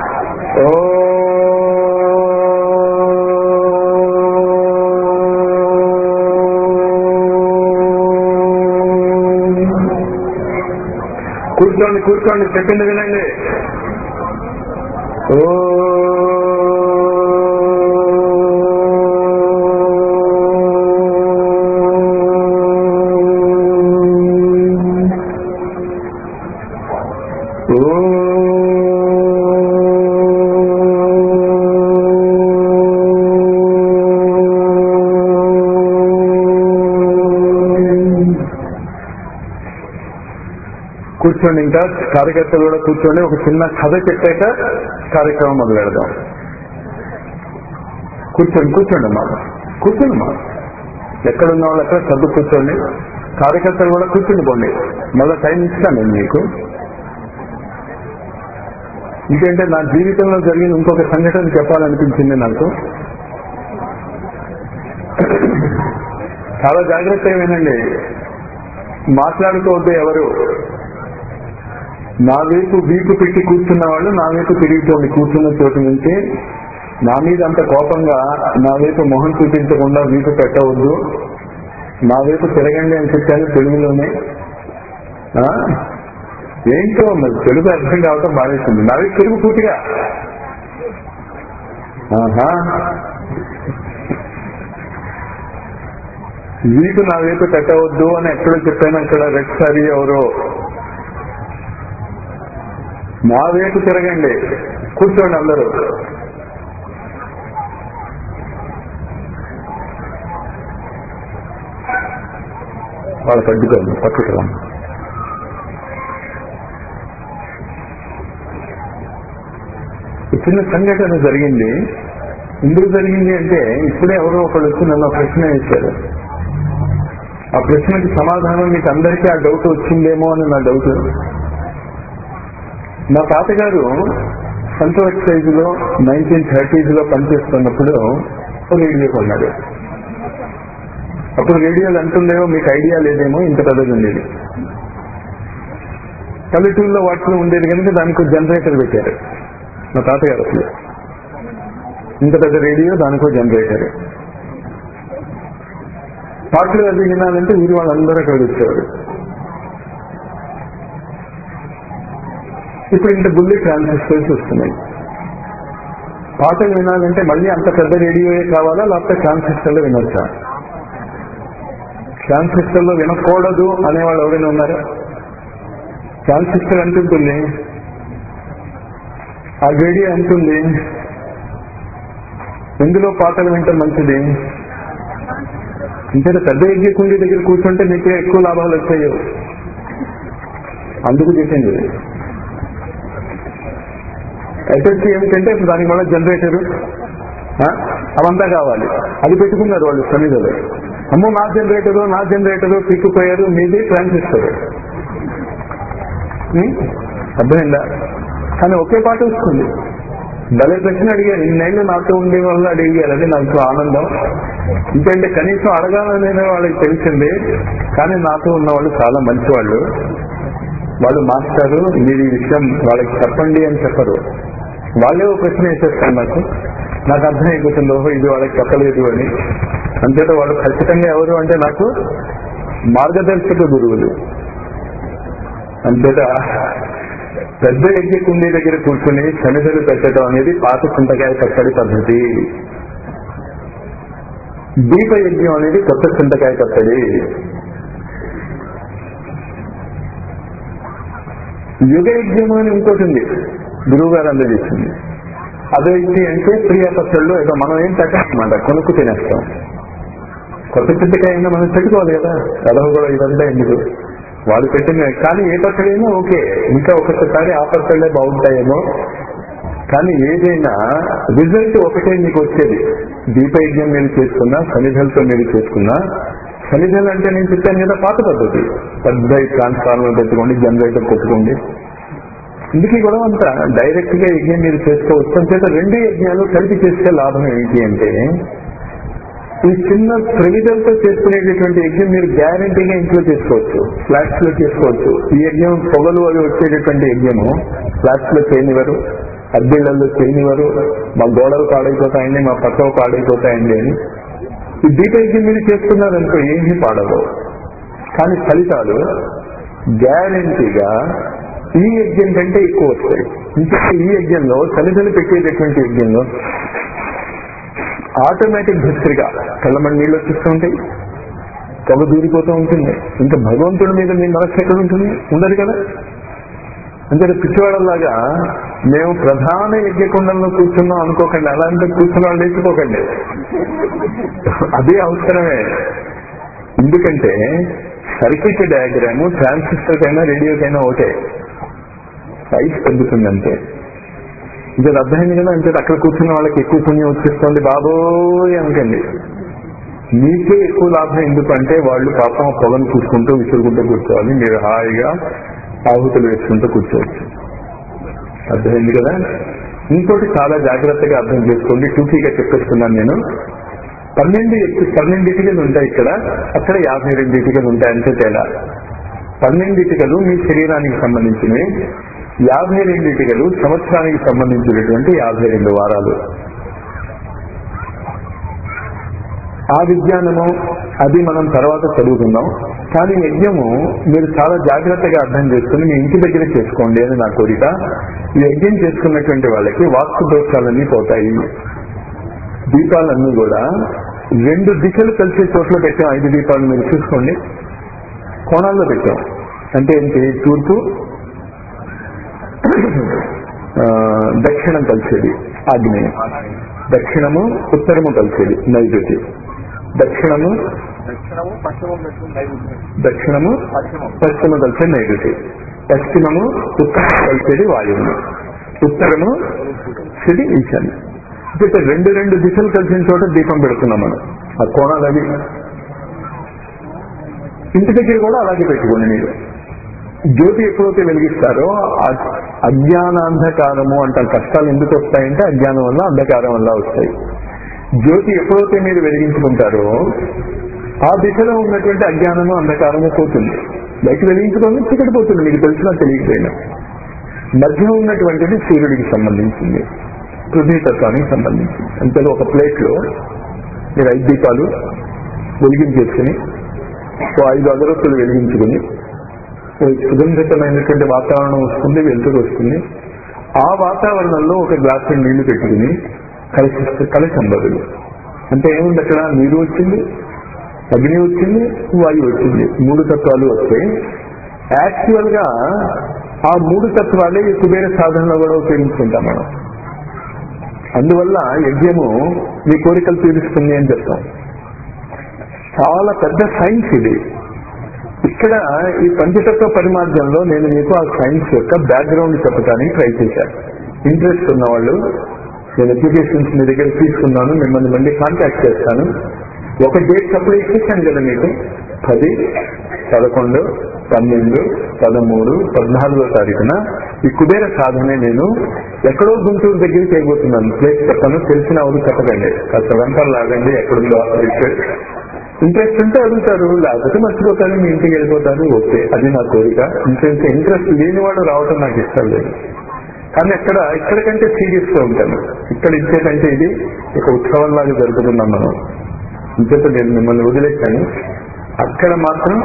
ఓ కూర్చోండి కూర్చోండి చెప్పింది వినండి ఓ కూర్చోండి ఇంకా కార్యకర్తలు కూడా కూర్చొని ఒక చిన్న కథ చెప్పాక కార్యక్రమం మొదలు పెడదాం కూర్చోండి కూర్చోండి అమ్మా కూర్చోండి అమ్మా ఎక్కడున్న వాళ్ళు అక్కడ సర్దు కూర్చోండి కార్యకర్తలు కూడా కూర్చుని పోండి మళ్ళీ టైం ఇస్తాను నేను మీకు ఎందుకంటే నా జీవితంలో జరిగిన ఇంకొక సంఘటన చెప్పాలనిపించింది నాకు చాలా జాగ్రత్త వినండి మాట్లాడుకోవద్దు ఎవరు నా వైపు వీపు పెట్టి కూర్చున్న వాళ్ళు నా వైపు తిరిగిపోండి కూర్చున్న చోటు నుంచి నా మీద అంత కోపంగా నా వైపు మొహం చూపించకుండా వీపు పెట్టవద్దు నా వైపు తిరగండి అని చెప్పాను తెలుగులోనే ఆ? ఏంటో మరి తెలుగు అర్థం కావటం బాధేస్తుంది నా వైపు తెలుగు పూర్తిగా ఆహా వీపు నా వైపు పెట్టవద్దు అని ఎక్కడో చెప్పాను అక్కడ రెడ్ సారీ ఎవరో నా వైపు తిరగండి కూర్చోండి అందరూ వాళ్ళ పట్టుకోండి పట్టుకురా చిన్న సంఘటన జరిగింది ఎందుకు జరిగింది అంటే ఇప్పుడే ఎవరో ఒకళ్ళు వచ్చి నన్ను ఒక ప్రశ్న వేశారు ఆ ప్రశ్నకి సమాధానం మీకు అందరికీ ఆ డౌట్ వచ్చిందేమో అని నా డౌట్ మా తాతగారు సంతో ఎక్సైజ్ లో నైన్టీన్ థర్టీస్ లో పనిచేస్తున్నప్పుడు ఒక రేడియో కొన్నాడు అప్పుడు రేడియోలు అంటుండేవో మీకు ఐడియా లేదేమో ఇంత పెద్దది ఉండేది పల్లెటూరులో వాటిలో ఉండేది కనుక దానికి ఒక జనరేటర్ పెట్టారు మా తాతగారు అసలు ఇంత పెద్ద రేడియో దానికో జనరేటర్ పాటలు అది వినాలంటే ఊరి వాళ్ళందరూ అక్కడికి వచ్చేవారు ఇప్పుడు ఇంత బుల్లి ట్రాన్సిస్టర్స్ వస్తున్నాయి పాటలు వినాలంటే మళ్ళీ అంత పెద్ద రేడియోయే కావాలా లేకపోతే ట్రాన్సిస్టర్లో వినొచ్చా ట్రాన్సిస్టర్లో వినకూడదు అనేవాళ్ళు ఎవరైనా ఉన్నారా ట్రాన్సిస్టర్ అంటుంటుంది ఆ రేడియో అంటుంది ఎందులో పాటలు వింటే మంచిది ఇంత పెద్ద యజ్ఞకుండి దగ్గర కూర్చుంటే మీకు ఎక్కువ లాభాలు వచ్చాయి అందుకు చేసింది ఎఫెక్ట్ ఏమిటంటే ఇప్పుడు దానికి మళ్ళీ జనరేటర్ అవంతా కావాలి అది పెట్టుకున్నారు వాళ్ళు సన్నిధిలో అమ్మో నా జనరేటరు నా జనరేటరు పీక్కుపోయారు మీది ట్రాన్సిస్టర్ అర్థమైందా కానీ ఒకే పాట వస్తుంది భలే ప్రశ్న అడిగారు ఇన్నేళ్ళు నాతో ఉండే వాళ్ళు అడిగారు అది నాకు ఆనందం ఎందుకంటే కనీసం అడగాలనే వాళ్ళకి తెలిసింది కానీ నాతో ఉన్న వాళ్ళు చాలా మంచి వాళ్ళు వాళ్ళు మాస్టారు మీరు ఈ విషయం వాళ్ళకి చెప్పండి అని చెప్పరు వాళ్ళే ఒక ప్రశ్న వేసేస్తారు నాకు నాకు అర్థం అయిపోతుంది ఓహో ఇది వాళ్ళకి చెప్పలేదు అని అంతేత వాళ్ళు ఖచ్చితంగా ఎవరు అంటే నాకు మార్గదర్శక గురువులు అంతేత పెద్ద యజ్ఞ కుండీ దగ్గర కూర్చుని శనిదలు పెట్టడం అనేది పాత చింతకాయ కట్టడి పద్ధతి దీప యజ్ఞం అనేది కొత్త చింతకాయ కట్టడి యుగ యజ్ఞం అని ఇంకోటి ఉంది గురువు గారు అందజేసింది అదేంటి అంటే ప్రియ పచ్చళ్ళు ఏదో మనం ఏం పెట్టామన్నమాట కొనుక్కు తినేస్తాం కొత్త చింతకాయ అయినా మనం పెట్టుకోవాలి కదా కథ కూడా ఇదంతా ఎందుకు వాళ్ళు పెట్టిన కానీ ఏ పచ్చడైనా ఓకే ఇంకా ఒక్కొక్కసారి ఆ పచ్చళ్ళే బాగుంటాయేమో కానీ ఏదైనా రిజల్ట్ ఒకటే మీకు వచ్చేది దీపయజ్ఞం మీరు చేసుకున్నా సన్నిధులతో మీరు చేసుకున్నా సన్నిధులు అంటే నేను చెప్పాను కదా పాత పద్ధతి పెద్ద ట్రాన్స్ఫార్మర్ పెట్టుకోండి జనరేటర్ పెట్టుకోండి ఇందుకీ కూడా అంతా డైరెక్ట్ గా యజ్ఞం మీరు చేసుకోవచ్చు అంచేత రెండు యజ్ఞాలు కలిపి చేసే లాభం ఏంటి అంటే ఈ చిన్న ప్రవిధలతో చేసుకునేటటువంటి యజ్ఞం మీరు గ్యారంటీగా ఇంట్లో చేసుకోవచ్చు ఫ్లాట్స్ లో చేసుకోవచ్చు ఈ యజ్ఞం పొగలు అవి వచ్చేటటువంటి యజ్ఞము ఫ్లాట్స్ లో చేయనివారు అద్దెళ్లలో చేయనివారు మా గోడలు పాడైపోతాయండి మా పక్కవ పాడైపోతాయండి అని ఈ దీపయజ్ఞం మీరు చేసుకున్నారనుకో ఏమీ పాడవు కానీ ఫలితాలు గ్యారంటీగా ఈ యజ్ఞం కంటే ఎక్కువ వస్తాయి ఇంకా ఈ యజ్ఞంలో తల్లిదండ్రులు పెట్టేటటువంటి యజ్ఞంలో ఆటోమేటిక్ భక్తిగా కళ్ళమని నీళ్ళు వచ్చేస్తూ ఉంటాయి పొగ దూరిపోతూ ఉంటుంది ఇంకా భగవంతుడి మీద మీ మనస్సు ఎక్కడ ఉంటుంది ఉండదు కదా అంటే పిచ్చివాడలాగా మేము ప్రధాన యజ్ఞకుండంలో కూర్చున్నాం అనుకోకండి అలాంటి కూర్చున్న వాళ్ళు లేచిపోకండి అదే అవసరమే ఎందుకంటే సర్క్యూట్ డయాగ్రామ్ ట్రాన్సిస్టర్ కైనా రేడియోకైనా ఒకటే సైజ్ తగ్గుతుందంటే ఇంకా అర్థమైంది కదా అంటే అక్కడ కూర్చున్న వాళ్ళకి ఎక్కువ పుణ్యం వచ్చేస్తుంది బాబోయ్ అనకండి మీకే ఎక్కువ లాభం ఎందుకంటే వాళ్ళు పాపం పొగను చూసుకుంటూ విసురుకుంటూ కూర్చోవాలి మీరు హాయిగా ఆహుతులు వేసుకుంటూ కూర్చోవచ్చు అర్థమైంది కదా ఇంకోటి చాలా జాగ్రత్తగా అర్థం చేసుకోండి టూకీగా చెప్పేస్తున్నాను నేను పన్నెండు ఎత్తు- పన్నెండు ఇటుకలు ఉంటాయి ఇక్కడ అక్కడ యాభై రెండు ఇటుకలు ఉంటాయి అంతే తేడా పన్నెండు ఇటుకలు మీ శరీరానికి సంబంధించినవి యాభై రెండు ఇటుకలు సంవత్సరానికి సంబంధించినటువంటి యాభై రెండు వారాలు ఆ విజ్ఞానము అది మనం తర్వాత చదువుకుందాం కానీ యజ్ఞము మీరు చాలా జాగ్రత్తగా అర్థం చేసుకుని మీ ఇంటి దగ్గర చేసుకోండి అని నా కోరిక ఈ యజ్ఞం చేసుకున్నటువంటి వాళ్ళకి వాస్తు దోషాలన్నీ పోతాయి దీపాలన్నీ కూడా రెండు దిశలు కలిసే చోట్ల పెట్టాం ఐదు దీపాలు మీరు చూసుకోండి కోణాల్లో పెట్టాం అంటే ఏంటి తూర్పు ఆ, దక్షిణం కలిసేది ఆగ్నేయం దక్షిణము ఉత్తరము కలిసేది నైరుతి దక్షిణము దక్షిణము పశ్చిమం పెట్టు నైరుతి దక్షిణము పశ్చిమం పశ్చిమ కలిసే నైరుతి పశ్చిమము ఉత్తరం కలిసేది వాయువు ఉత్తరము ఇది ఈశాన్యం అయితే రెండు రెండు దిశలు కలిసిన చోట దీపం పెడుతున్నాం మనం ఆ కోణాలు అవి ఇంటి దగ్గర కూడా అలాగే పెట్టుకోండి మీరు జ్యోతి ఎప్పుడైతే వెలిగిస్తారో ఆ అజ్ఞానాంధకారము అంటారు కష్టాలు ఎందుకు వస్తాయంటే అజ్ఞానం వల్ల అంధకారం వల్ల వస్తాయి జ్యోతి ఎప్పుడైతే మీరు వెలిగించుకుంటారో ఆ దిశలో ఉన్నటువంటి అజ్ఞానము అంధకారము పోతుంది బయట వెలిగించుకొని చీకటి పోతుంది మీకు తెలిసినా తెలియకపోయినా మధ్య ఉన్నటువంటిది సూర్యుడికి సంబంధించింది పృథ్వీ తత్వానికి సంబంధించింది అంటే ఒక ప్లేట్ లో మీరు ఐదు దీపాలు వెలిగించేసుకుని ఓ ఐదు అగరత్తులు వెలిగించుకుని ఓ సుగంధితమైనటువంటి వాతావరణం వస్తుంది వెలుతురు వస్తుంది ఆ వాతావరణంలో ఒక గ్లాసు నీళ్లు పెట్టుకుని కలిసి కలిసి బదులు అంటే ఏముంది అక్కడ నీరు వచ్చింది అగ్ని వచ్చింది వాయువు వచ్చింది మూడు తత్వాలు వస్తాయి యాక్చువల్ గా ఆ మూడు తత్వాలే ఈ కుబేర సాధనలో కూడా ఉపయోగించుకుంటాం మనం అందువల్ల యజ్ఞము మీ కోరికలు తీరుస్తుంది అని చెప్తాం చాలా పెద్ద సైన్స్ ఇది ఇక్కడ ఈ పంచతత్వ పరిమార్జనలో నేను మీకు ఆ సైన్స్ యొక్క బ్యాక్గ్రౌండ్ చెప్పడానికి ట్రై చేశాను ఇంట్రెస్ట్ ఉన్న వాళ్ళు నేను అప్లికేషన్స్ మీ దగ్గర తీసుకున్నాను మిమ్మల్ని మళ్ళీ కాంటాక్ట్ చేస్తాను ఒక డేట్ అప్పుడు ఇచ్చేసాను కదా మీకు పది పదకొండు పన్నెండు పదమూడు పద్నాలుగో తారీఖున ఈ కుబేర సాధనే నేను ఎక్కడో గుంటూరు దగ్గర చేయబోతున్నాను ప్లేస్ చెప్పను తెలిసిన వాళ్ళు చెప్పకండి కాస్త వెంటనే లాగండి ఎక్కడుందో ఆ ప్లేస్ ఇంట్రెస్ట్ ఉంటే అడుగుతారు లేకపోతే మర్చిపోతారు మీ ఇంటికి వెళ్ళిపోతారు ఓకే అది నా కోరిక ఇంట్రెస్ట్ ఇంట్రెస్ట్ లేనివాడు రావటం నాకు ఇష్టం లేదు కానీ అక్కడ ఇక్కడ కంటే సీరియస్ గా ఉంటాను ఇక్కడ ఇచ్చేటంటే ఇది ఒక ఉత్సవం లాగా జరుపుతున్నాం మనం ఇంచేత నేను మిమ్మల్ని వదిలేశాను అక్కడ మాత్రం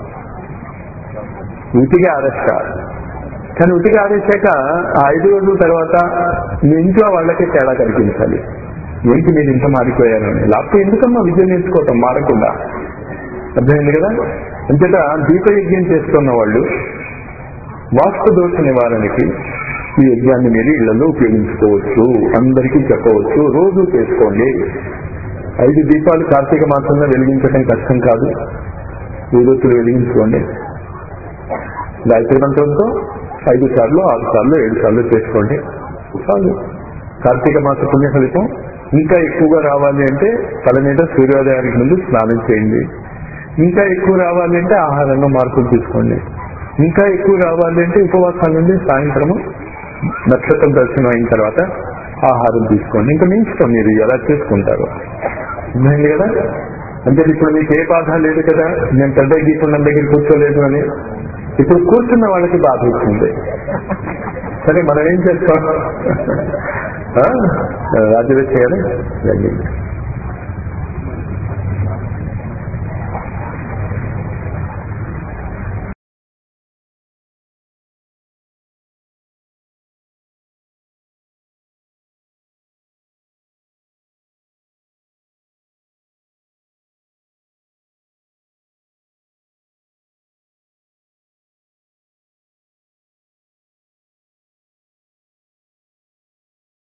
ఉతిగా ఆరేస్తా కానీ ఉతిగా ఆరేసాక ఆ ఐదు రోజుల తర్వాత మీ ఇంట్లో వాళ్ళకి తేడా కనిపించాలి ఏంటి మీరు ఇంత మారిపోయారని లేకపోతే ఎందుకమ్మా విద్య నేర్చుకోవటం మారకుండా అర్థమైంది కదా అంతేట దీపయజ్ఞం చేస్తున్న వాళ్ళు వాస్తు దోష నివారణకి ఈ యజ్ఞాన్ని మీరు ఇళ్లలో ఉపయోగించుకోవచ్చు అందరికీ చెప్పవచ్చు రోజు చేసుకోండి ఐదు దీపాలు కార్తీక మాసంలో వెలిగించడం కష్టం కాదు విభూతులు వెలిగించుకోండి గాయత్రి మంత్రంతో ఐదు సార్లు ఆరు సార్లు ఏడు సార్లు చేసుకోండి చాలు కార్తీక మాస పుణ్య ఫలితం ఇంకా ఎక్కువగా రావాలి అంటే తల మీద సూర్యోదయానికి ముందు స్నానం చేయండి ఇంకా ఎక్కువ రావాలి అంటే ఆహారంలో మార్పులు తీసుకోండి ఇంకా ఎక్కువ రావాలి అంటే ఉపవాసాల నుండి సాయంత్రము నక్షత్రం దర్శనం అయిన తర్వాత ఆహారం తీసుకోండి ఇంకా మీ ఇష్టం మీరు ఎలా చేసుకుంటారు అర్థమైంది కదా అంటే ఇప్పుడు మీకు ఏ బాధ లేదు కదా నేను పెద్ద గీకుండా దగ్గర కూర్చోలేదు అని ఇప్పుడు కూర్చున్న వాళ్ళకి బాధ వచ్చింది సరే మనం ఏం చేస్తాం రాజులు చేయాలి రండి